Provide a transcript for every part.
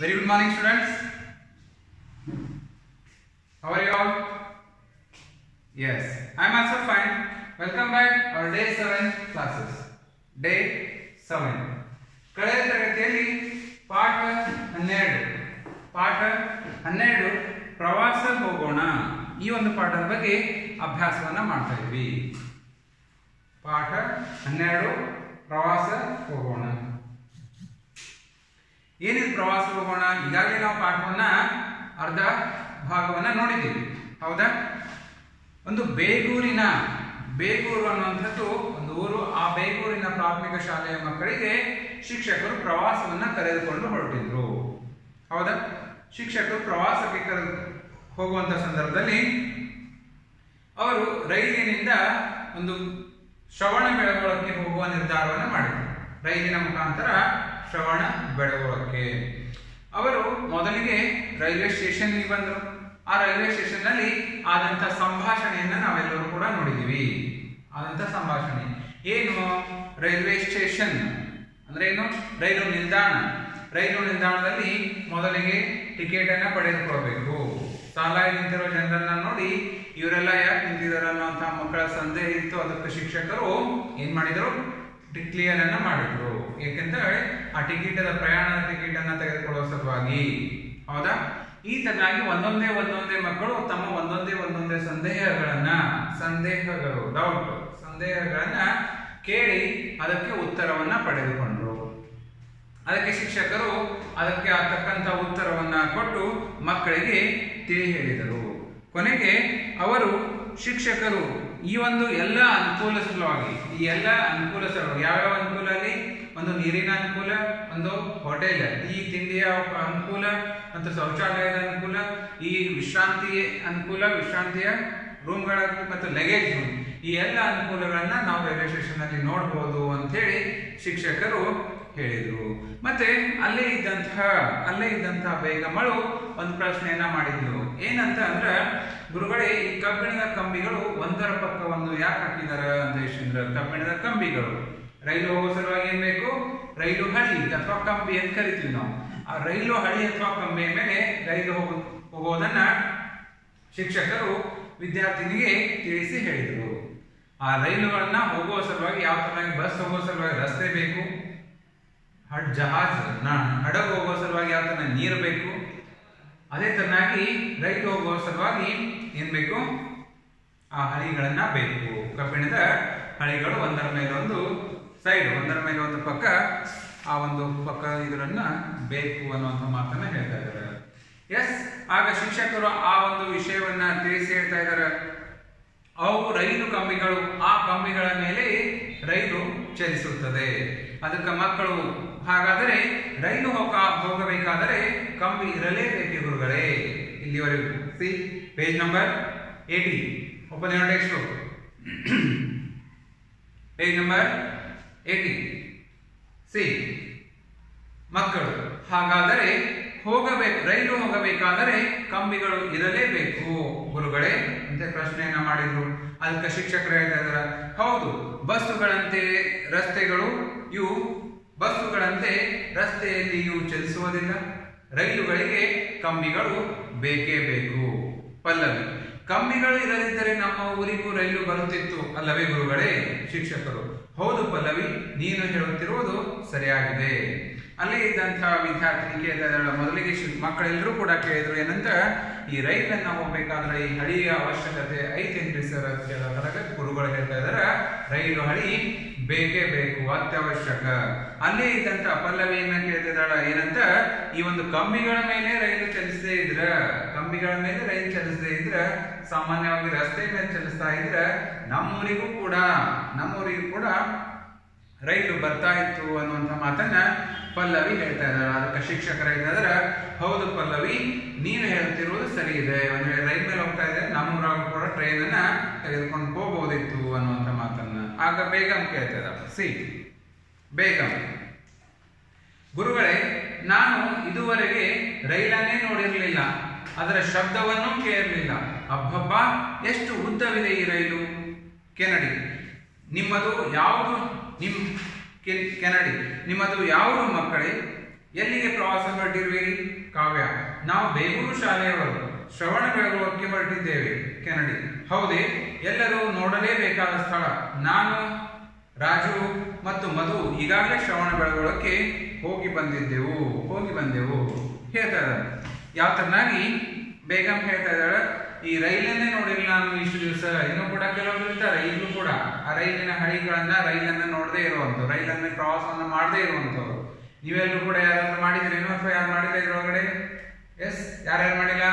Very good morning, students. How are you all? Yes, I am also fine. Welcome back our day 7 classes. Day 7. ಕಳೆದ ತರಗತಿಯಲ್ಲಿ ಪಾಠ ಹನ್ನೆರಡು ಪಾಠ ಹನ್ನೆರಡು ಪ್ರವಾಸ ಹೋಗೋಣ ಈ ಒಂದು ಪಾಠದ ಬಗ್ಗೆ ಅಭ್ಯಾಸವನ್ನ ಮಾಡ್ತಾ ಇದ್ವಿ ಪಾಠ ಹನ್ನೆರಡು ಪ್ರವಾಸ ಹೋಗೋಣ ಏನಿದು ಪ್ರವಾಸ ಹೋಗೋಣ ಈಗಾಗಲೇ ನಾವು ಪಾಠವನ್ನ ಅರ್ಧ ಭಾಗವನ್ನ ನೋಡಿದ್ದೀವಿ ಹೌದಾ ಒಂದು ಬೇಗೂರಿನ ಬೇಗೂರು ಅನ್ನುವಂಥದ್ದು ಒಂದು ಊರು ಆ ಬೇಗೂರಿನ ಪ್ರಾಥಮಿಕ ಶಾಲೆಯ ಮಕ್ಕಳಿಗೆ ಶಿಕ್ಷಕರು ಪ್ರವಾಸವನ್ನ ಕರೆದುಕೊಂಡು ಹೊರಟಿದ್ರು ಹೌದಾ ಶಿಕ್ಷಕರು ಪ್ರವಾಸಕ್ಕೆ ಕರೆದು ಹೋಗುವಂತ ಸಂದರ್ಭದಲ್ಲಿ ಅವರು ರೈಲಿನಿಂದ ಒಂದು ಶ್ರವಣ ಬೆಳಗೊಳಕ್ಕೆ ಹೋಗುವ ನಿರ್ಧಾರವನ್ನು ಮಾಡಿದರು ರೈಲಿನ ಮುಖಾಂತರ ಶ್ರವಣ ಬೆಳಗೊಳಕ್ಕೆ ಅವರು ಮೊದಲಿಗೆ ರೈಲ್ವೆ ಸ್ಟೇಷನ್ಗೆ ಬಂದರು ಆ ರೈಲ್ವೆ ಸ್ಟೇಷನ್ ನಲ್ಲಿ ಆದಂತ ಸಂಭಾಷಣೆಯನ್ನ ನಾವೆಲ್ಲರೂ ಕೂಡ ನೋಡಿದೀವಿ ಆದಂತ ಸಂಭಾಷಣೆ ಏನು ರೈಲ್ವೆ ಸ್ಟೇಷನ್ ಅಂದ್ರೆ ಏನು ರೈಲು ನಿಲ್ದಾಣ ರೈಲು ನಿಲ್ದಾಣದಲ್ಲಿ ಮೊದಲಿಗೆ ಟಿಕೆಟ್ ಅನ್ನ ಪಡೆದುಕೊಳ್ಬೇಕು ಸಾಲಾಗಿ ನಿಂತಿರೋ ಜನರನ್ನ ನೋಡಿ ಇವರೆಲ್ಲ ಯಾಕೆ ನಿಂತಿದ್ದಾರೆ ಅನ್ನುವಂತಹ ಮಕ್ಕಳ ಸಂದೇಹ ಇತ್ತು ಅದಕ್ಕೆ ಶಿಕ್ಷಕರು ಏನ್ ಮಾಡಿದ್ರು ಕ್ಲಿಯರ್ ಅನ್ನ ಮಾಡಿದ್ರು ಯಾಕೆಂದ್ರೆ ಆ ಟಿಕೆಟ್ ಪ್ರಯಾಣದ ಟಿಕೆಟ್ ಅನ್ನ ತೆಗೆದುಕೊಳ್ಳುವ ಸಲುವಾಗಿ ಹೌದಾ ಈ ತರನಾಗಿ ಒಂದೊಂದೇ ಒಂದೊಂದೇ ಮಕ್ಕಳು ತಮ್ಮ ಒಂದೊಂದೇ ಒಂದೊಂದೇ ಸಂದೇಹಗಳನ್ನ ಸಂದೇಹಗಳು ಡೌಟ್ ಸಂದೇಹಗಳನ್ನ ಕೇಳಿ ಅದಕ್ಕೆ ಉತ್ತರವನ್ನ ಪಡೆದುಕೊಂಡ್ರು ಅದಕ್ಕೆ ಶಿಕ್ಷಕರು ಅದಕ್ಕೆ ಆಗ್ತಕ್ಕಂಥ ಉತ್ತರವನ್ನ ಕೊಟ್ಟು ಮಕ್ಕಳಿಗೆ ತಿಳಿ ಹೇಳಿದರು ಕೊನೆಗೆ ಅವರು ಶಿಕ್ಷಕರು ಈ ಒಂದು ಎಲ್ಲ ಅನುಕೂಲ ಸಲುವಾಗಿ ಈ ಎಲ್ಲ ಅನುಕೂಲ ಸಲುವಾಗಿ ಯಾವ್ಯಾವ ಅನುಕೂಲ ಅಲ್ಲಿ ಒಂದು ನೀರಿನ ಅನುಕೂಲ ಒಂದು ಹೋಟೆಲ್ ಈ ತಿಂಡಿಯ ಅನುಕೂಲ ಮತ್ತು ಶೌಚಾಲಯದ ಅನುಕೂಲ ಈ ವಿಶ್ರಾಂತಿ ಅನುಕೂಲ ವಿಶ್ರಾಂತಿಯ ರೂಮ್ಗಳ ಮತ್ತು ಲಗೇಜ್ ರೂಮ್ ಈ ಎಲ್ಲ ಅನುಕೂಲಗಳನ್ನ ನಾವು ರೈಲ್ವೆ ಸ್ಟೇಷನ್ ಅಲ್ಲಿ ನೋಡಬಹುದು ಅಂತ ಹೇಳಿ ಶಿಕ್ಷಕರು ಹೇಳಿದ್ರು ಮತ್ತೆ ಅಲ್ಲೇ ಇದ್ದಂತಹ ಅಲ್ಲೇ ಇದ್ದಂತಹ ಬೇಗಮಳು ಒಂದು ಪ್ರಶ್ನೆಯನ್ನ ಮಾಡಿದ್ಲು ಏನಂತ ಅಂದ್ರೆ ಗುರುಗಳೇ ಈ ಕಬ್ಬಿಣದ ಕಂಬಿಗಳು ಒಂದರ ಪಕ್ಕ ಒಂದು ಯಾಕೆ ಹಾಕಿದಾರ ಅಂತ ಯಶೇಂದ್ರ ಕಬ್ಬಿಣದ ಕಂಬಿಗಳು ರೈಲು ಹೋಗೋ ಸಲುವಾಗಿ ಏನ್ ಬೇಕು ರೈಲು ಹಳಿ ಅಥವಾ ಕಂಬಿ ಅಂತ ಕರಿತೀವಿ ನಾವು ಆ ರೈಲು ಹಳಿ ಅಥವಾ ಕಂಬಿಯ ಮೇಲೆ ರೈಲು ಹೋಗೋ ಹೋಗೋದನ್ನ ಶಿಕ್ಷಕರು ವಿದ್ಯಾರ್ಥಿನಿಗೆ ತಿಳಿಸಿ ಹೇಳಿದರು ಆ ರೈಲುಗಳನ್ನ ಹೋಗುವ ಸಲುವಾಗಿ ಯಾವ ತರನಾಗಿ ಬಸ್ ಹೋಗೋ ಸಲುವಾಗಿ ರಸ್ತೆ ಬೇಕು ಹಡ್ ಜಹಾಜ್ ಹಡಗು ಹೋಗುವ ಸಲುವಾಗಿ ಯಾವ ತರ ನೀರು ಬೇಕು ಅದೇ ತರನಾಗಿ ರೈಲು ಹೋಗುವ ಸಲುವಾಗಿ ಏನ್ ಬೇಕು ಆ ಹಳಿಗಳನ್ನ ಬೇಕು ಕಬ್ಬಿಣದ ಹಳಿಗಳು ಒಂದರ ಮೇಲೆ ಒಂದು ಸೈಡ್ ಒಂದರ ಮೇಲೆ ಒಂದು ಪಕ್ಕ ಆ ಒಂದು ಪಕ್ಕ ಇದರನ್ನ ಬೇಕು ಅನ್ನುವಂಥ ಮಾತನ್ನ ಹೇಳ್ತಾ ಇದ್ದಾರೆ ಎಸ್ ಆಗ ಶಿಕ್ಷಕರು ಆ ಒಂದು ವಿಷಯವನ್ನ ತಿಳಿಸಿ ಹೇಳ್ತಾ ಇದ್ದಾರೆ ಅವು ರೈಲು ಕಂಬಿಗಳು ಆ ಕಂಬಿಗಳ ಮೇಲೆ ರೈಲು ಚಲಿಸುತ್ತದೆ ಅದಕ್ಕೆ ಮಕ್ಕಳು ಹಾಗಾದರೆ ರೈಲು ಹೋಗ ಹೋಗಬೇಕಾದರೆ ಕಂಬಿ ಇರಲೇಬೇಕು ಗುರುಗಳೇ ಇಲ್ಲಿವರೆಗೂ see page number eighty open your text book page number eighty see ಮಕ್ಕಳು ಹಾಗಾದರೆ ಹೋಗಬೇಕು ರೈಲು ಹೋಗಬೇಕಾದರೆ ಕಂಬಿಗಳು ಇರಲೇಬೇಕು ಗುರುಗಳೇ ಅಂತ ಪ್ರಶ್ನೆಯನ್ನ ಮಾಡಿದ್ರು ಅದಕ್ಕೆ ಶಿಕ್ಷಕರು ಹೇಳ್ತಾ ಇದಾರೆ ಹೌದು ಬಸ್ಸುಗಳಂತೆ ರಸ್ತೆಗಳು ಇವು ಬಸ್ಸುಗಳಂತೆ ರಸ್ತೆಯಲ್ಲಿ ಇವು ಚಲಿಸುವುದಿಲ್ಲ ರೈಲುಗಳಿಗೆ ಕಂಬಿಗಳು ಬೇಕೇ ಬೇಕು ಪಲ್ಲವಿ ಕಂಬಿಗಳು ಇರದಿದ್ದರೆ ನಮ್ಮ ಊರಿಗೂ ರೈಲು ಬರುತ್ತಿತ್ತು ಅಲ್ಲವೇ ಗುರುಗಳೇ ಶಿಕ್ಷಕರು ಹೌದು ಪಲ್ಲವಿ ನೀನು ಹೇಳುತ್ತಿರುವುದು ಸರಿಯಾಗಿದೆ ಅಲ್ಲಿ ಇದ್ದಂತಹ ವಿದ್ಯಾರ್ಥಿ ಕೇಳಿದ ಮೊದಲಿಗೆ ಮಕ್ಕಳೆಲ್ಲರೂ ಕೂಡ ಕೇಳಿದ್ರು ಏನಂತ ಈ ರೈಲನ್ನ ಹೋಗ್ಬೇಕಾದ್ರೆ ಈ ಹಳಿಯ ಅವಶ್ಯಕತೆ ಐತೇನ್ರಿ ಸರ್ ಅಂತ ಕೇಳಿದಾಗ ಗುರುಗಳು ಹೇಳ್ತಾ ಇದಾರೆ ರೈಲು ಹಳಿ ಬೇಕೇ ಬೇಕು ಅತ್ಯವಶ್ಯಕ ಅಲ್ಲೇ ಇದ್ದಂತ ಪಲ್ಲವಿಯನ್ನ ಕೇಳ್ತಿದ್ದಾಳ ಏನಂತ ಈ ಒಂದು ಕಂಬಿಗಳ ಮೇಲೆ ರೈಲು ಚಲಿಸದೇ ಇದ್ರ ಕಂಬಿಗಳ ಮೇಲೆ ರೈಲು ಚಲಿಸದೇ ಇದ್ರ ಸಾಮಾನ್ಯವಾಗಿ ರಸ್ತೆ ಮೇಲೆ ಚಲಿಸ್ತಾ ಇದ್ರ ನಮ್ಮೂರಿಗೂ ಕೂಡ ನಮ್ಮೂರಿಗೂ ಕೂಡ ರೈಲು ಬರ್ತಾ ಇತ್ತು ಅನ್ನುವಂಥ ಮಾತನ್ನ ಪಲ್ಲವಿ ಹೇಳ್ತಾ ಇದ್ದಾರೆ ಅದಕ್ಕೆ ಶಿಕ್ಷಕರ ಹೇಳಿದ್ರೆ ಹೌದು ಪಲ್ಲವಿ ನೀನು ಹೇಳ್ತಿರುವುದು ಸರಿ ಇದೆ ಒಂದು ವೇಳೆ ರೈಲ್ ಮೇಲೆ ಹೋಗ್ತಾ ಇದ್ರೆ ನಮ್ಮೂರಾಗ ಕೂಡ ಟ್ರೈನ್ ಅನ್ನ ತೆಗೆದುಕೊಂಡು ಹೋಗ್ಬೋದಿತ್ತು ಅನ್ನುವಂಥ ಮಾತನ್ನ ಆಗ ಬೇಗಂ ಕೇಳ್ತಾ ಇದ್ದಾರೆ ಸಿ ಬೇಗಂ ಗುರುಗಳೇ ನಾನು ಇದುವರೆಗೆ ರೈಲನ್ನೇ ನೋಡಿರಲಿಲ್ಲ ಅದರ ಶಬ್ದವನ್ನೂ ಕೇಳಿರಲಿಲ್ಲ ಅಬ್ಬಬ್ಬ ಎಷ್ಟು ಉದ್ದವಿದೆ ಈ ರೈಲು ಕೆನಡಿ ನಿಮ್ಮದು ಯಾವುದು ನಿಮ್ ಕೆ- ಕೆನಡಿ ನಿಮ್ಮದು ಯಾವುದು ಮಕ್ಕಳೇ ಎಲ್ಲಿಗೆ ಪ್ರವಾಸ ಹೊರಟಿರುವಿರಿ ಕಾವ್ಯ ನಾವು ಬೇಗೂರು ಶಾಲೆಯವರು ಶ್ರವಣ ಬೆಳಗೊಳಕ್ಕೆ ಹೊರಟಿದ್ದೇವೆ ಕೆನಡಿ ಹೌದೇ ಎಲ್ಲರೂ ನೋಡಲೇಬೇಕಾದ ಸ್ಥಳ ನಾನು ರಾಜು ಮತ್ತು ಮಧು ಈಗಾಗಲೇ ಶ್ರವಣ ಬೆಳಗೊಳಕ್ಕೆ ಹೋಗಿ ಬಂದಿದ್ದೆವು ಹೋಗಿ ಬಂದೆವು ಹೇಳ್ತಾ ಇದ್ದಾರೆ ಯಾವ ತರನಾಗಿ ಬೇಗಂ ಹೇಳ್ತಾ ಇದ್ದಾಳೆ ಈ ರೈಲನ್ನೇ ನೋಡಿಲ್ಲ ನಾನು ಇಷ್ಟು ದಿವಸ ಇನ್ನೂ ಕೂಡ ಕೆಲವರು ಇರ್ತಾರೆ ಈಗಲೂ ಕೂಡ ಆ ರೈಲಿನ ಹಳಿಗಳನ್ನ ರೈಲನ್ನ ನೋಡದೇ ಇರುವಂಥವ್ರು ರೈಲನ್ನ ಪ್ರವಾಸವನ್ನ ಮಾಡದೇ ಇರುವಂಥವ್ರು ನೀವೆಲ್ಲರೂ ಕೂಡ ಯಾರಾದ್ರೂ ಮಾಡಿದ್ರೇನು ಅಥವಾ ಯಾರು ಮಾಡಿಲ್ಲ ಇದ್ರೊಳಗಡೆ ಎಸ್ ಯಾರ್ಯಾರು ಮಾಡಿಲ್ಲ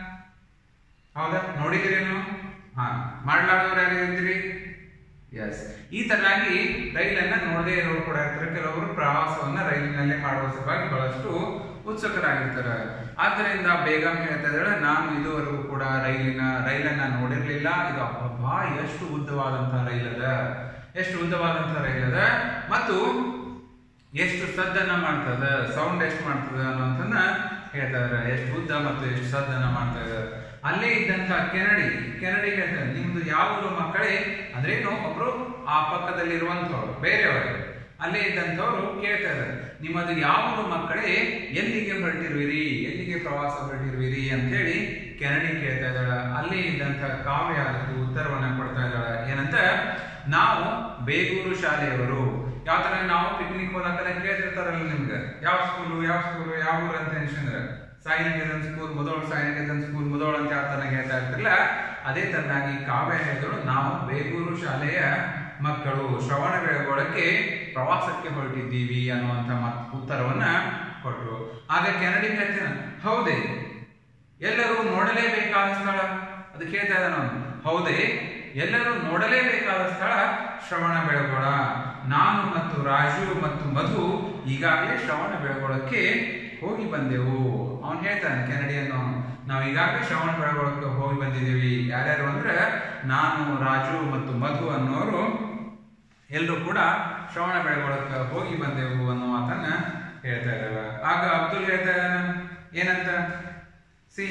ಹೌದಾ ನೋಡಿದ್ರೇನು ಹಾ ಮಾಡ್ಲಾರ್ದವ್ರು ಯಾರು ಇರ್ತೀರಿ ಎಸ್ ಈ ತರನಾಗಿ ರೈಲನ್ನ ನೋಡದೇ ಇರೋರು ಕೂಡ ಇರ್ತಾರೆ ಕೆಲವರು ಪ್ರವಾಸವನ್ನ ರೈಲಿನಲ್ಲೇ ಮಾಡುವ ಸಲುವಾಗಿ ಬಹಳಷ್ಟು ಉತ್ಸುಕರಾಗಿರ್ತಾರೆ ಆದ್ದರಿಂದ ಬೇಗ ಹೇಳ್ತಾ ಇದ್ದಾಳೆ ನಾನು ಇದುವರೆಗೂ ಕೂಡ ರೈಲಿನ ರೈಲನ್ನ ನೋಡಿರ್ಲಿಲ್ಲ ಇದು ಅಬ್ಬಬ್ಬಾ ಎಷ್ಟು ಉದ್ದವಾದಂತಹ ರೈಲದ ಎಷ್ಟು ಉದ್ದವಾದಂತಹ ರೈಲದ ಮತ್ತು ಎಷ್ಟು ಸದ್ದನ್ನ ಮಾಡ್ತದ ಸೌಂಡ್ ಎಷ್ಟು ಮಾಡ್ತದ ಅನ್ನೋಂಥನ್ನ ಹೇಳ್ತಾ ಇದ್ದಾರೆ ಎಷ್ಟು ಉದ್ದ ಮತ್ತು ಎಷ್ಟು ಸದ್ದನ್ನ ಮಾಡ್ತಾ ಇದ್ದಾರೆ ಅಲ್ಲೇ ಇದ್ದಂತ ಕೆನಡಿ ಕೆನಡಿ ಹೇಳ್ತಾರೆ ನಿಮ್ದು ಯಾವ ಊರು ಮಕ್ಕಳೇ ಅಂದ್ರೇನು ಒಬ್ರು ಆ ಪಕ್ಕದಲ್ಲಿ ಇರುವಂತವ್ರು ಬೇರೆಯವರು ಅಲ್ಲೇ ಇದ್ದಂಥವ್ರು ಕೇಳ್ತಾ ಇದ್ದಾರೆ ನಿಮ್ಮದು ಯಾವ ಊರು ಮಕ್ಕಳೇ ಎಲ್ಲಿಗೆ ಹೊರಟಿರುವಿರಿ ಎಲ್ಲಿಗೆ ಪ್ರವಾಸ ಹೊರಟಿರುವಿರಿ ಅಂತೇಳಿ ಕೆನಡಿ ಕೇಳ್ತಾ ಇದ್ದಾಳ ಅಲ್ಲೇ ಇದ್ದಂತ ಕಾವ್ಯ ಅದಕ್ಕೆ ಉತ್ತರವನ್ನ ಕೊಡ್ತಾ ಇದ್ದಾಳ ಏನಂತ ನಾವು ಬೇಗೂರು ಶಾಲೆಯವರು ಯಾವ ತರ ನಾವು ಪಿಕ್ನಿಕ್ ಹೋದಾಗೆಲ್ಲ ಕೇಳ್ತಿರ್ತಾರಲ್ಲ ನಿಮ್ಗೆ ಯಾವ ಸ್ಕೂಲು ಯಾವ ಸ್ಕೂಲು ಯಾವ ಊರು ಅಂತ ಅನ್ಸಿದ್ರೆ ಸಾಯಿನಿಕೇತನ್ ಸ್ಕೂಲ್ ಮುದೋಳ್ ಸಾಯಿನಿಕೇತನ್ ಸ್ಕೂಲ್ ಮುದೋಳ್ ಅಂತ ಯಾವ ತರ ಹೇಳ್ತಾ ಇರ್ತಿರಲ್ಲ ಅದೇ ತರನಾಗಿ ಕಾವ್ಯ ಹೇಳಿದಳು ನಾವು ಬೇಗೂರು ಶಾಲೆಯ ಮಕ್ಕಳು ಶ್ರವಣ ಬೆಳಗೊಳಕ್ಕೆ ಪ್ರವಾಸಕ್ಕೆ ಹೊರಟಿದ್ದೀವಿ ಅನ್ನುವಂತ ಮತ್ ಉತ್ತರವನ್ನ ಕೊಟ್ಟರು ಆಗ ಕೆನಡಿ ಹೇಳ್ತೇನೆ ಹೌದೇ ಎಲ್ಲರೂ ನೋಡಲೇಬೇಕಾದ ಸ್ಥಳ ಅದು ಕೇಳ್ತಾ ಇದ್ದ ನಾನು ಹೌದೇ ಎಲ್ಲರೂ ನೋಡಲೇಬೇಕಾದ ಸ್ಥಳ ಶ್ರವಣ ಬೆಳಗೊಳ ನಾನು ಮತ್ತು ರಾಜು ಮತ್ತು ಮಧು ಈಗಾಗಲೇ ಶ್ರವಣ ಬೆಳಗೊಳಕ್ಕೆ ಹೋಗಿ ಬಂದೆವು ಅವನು ಹೇಳ್ತಾನೆ ಕೆನಡಿಯನ್ನು ನಾವು ಈಗಾಗಲೇ ಶ್ರವಣ ಬೆಳಗೊಳಕ್ಕೆ ಹೋಗಿ ಬಂದಿದ್ದೀವಿ ಯಾರ್ಯಾರು ಅಂದ್ರೆ ನಾನು ರಾಜು ಮತ್ತು ಮಧು ಅನ್ನೋರು ಎಲ್ಲರೂ ಕೂಡ ಶ್ರವಣ ಬೆಳಗೊಳಕ್ಕೆ ಹೋಗಿ ಬಂದೆವು ಅನ್ನೋ ಮಾತನ್ನ ಹೇಳ್ತಾ ಇದ್ದಾವೆ ಆಗ ಅಬ್ದುಲ್ ಹೇಳ್ತಾ ಇದ್ದಾನೆ ಏನಂತ ಸಿ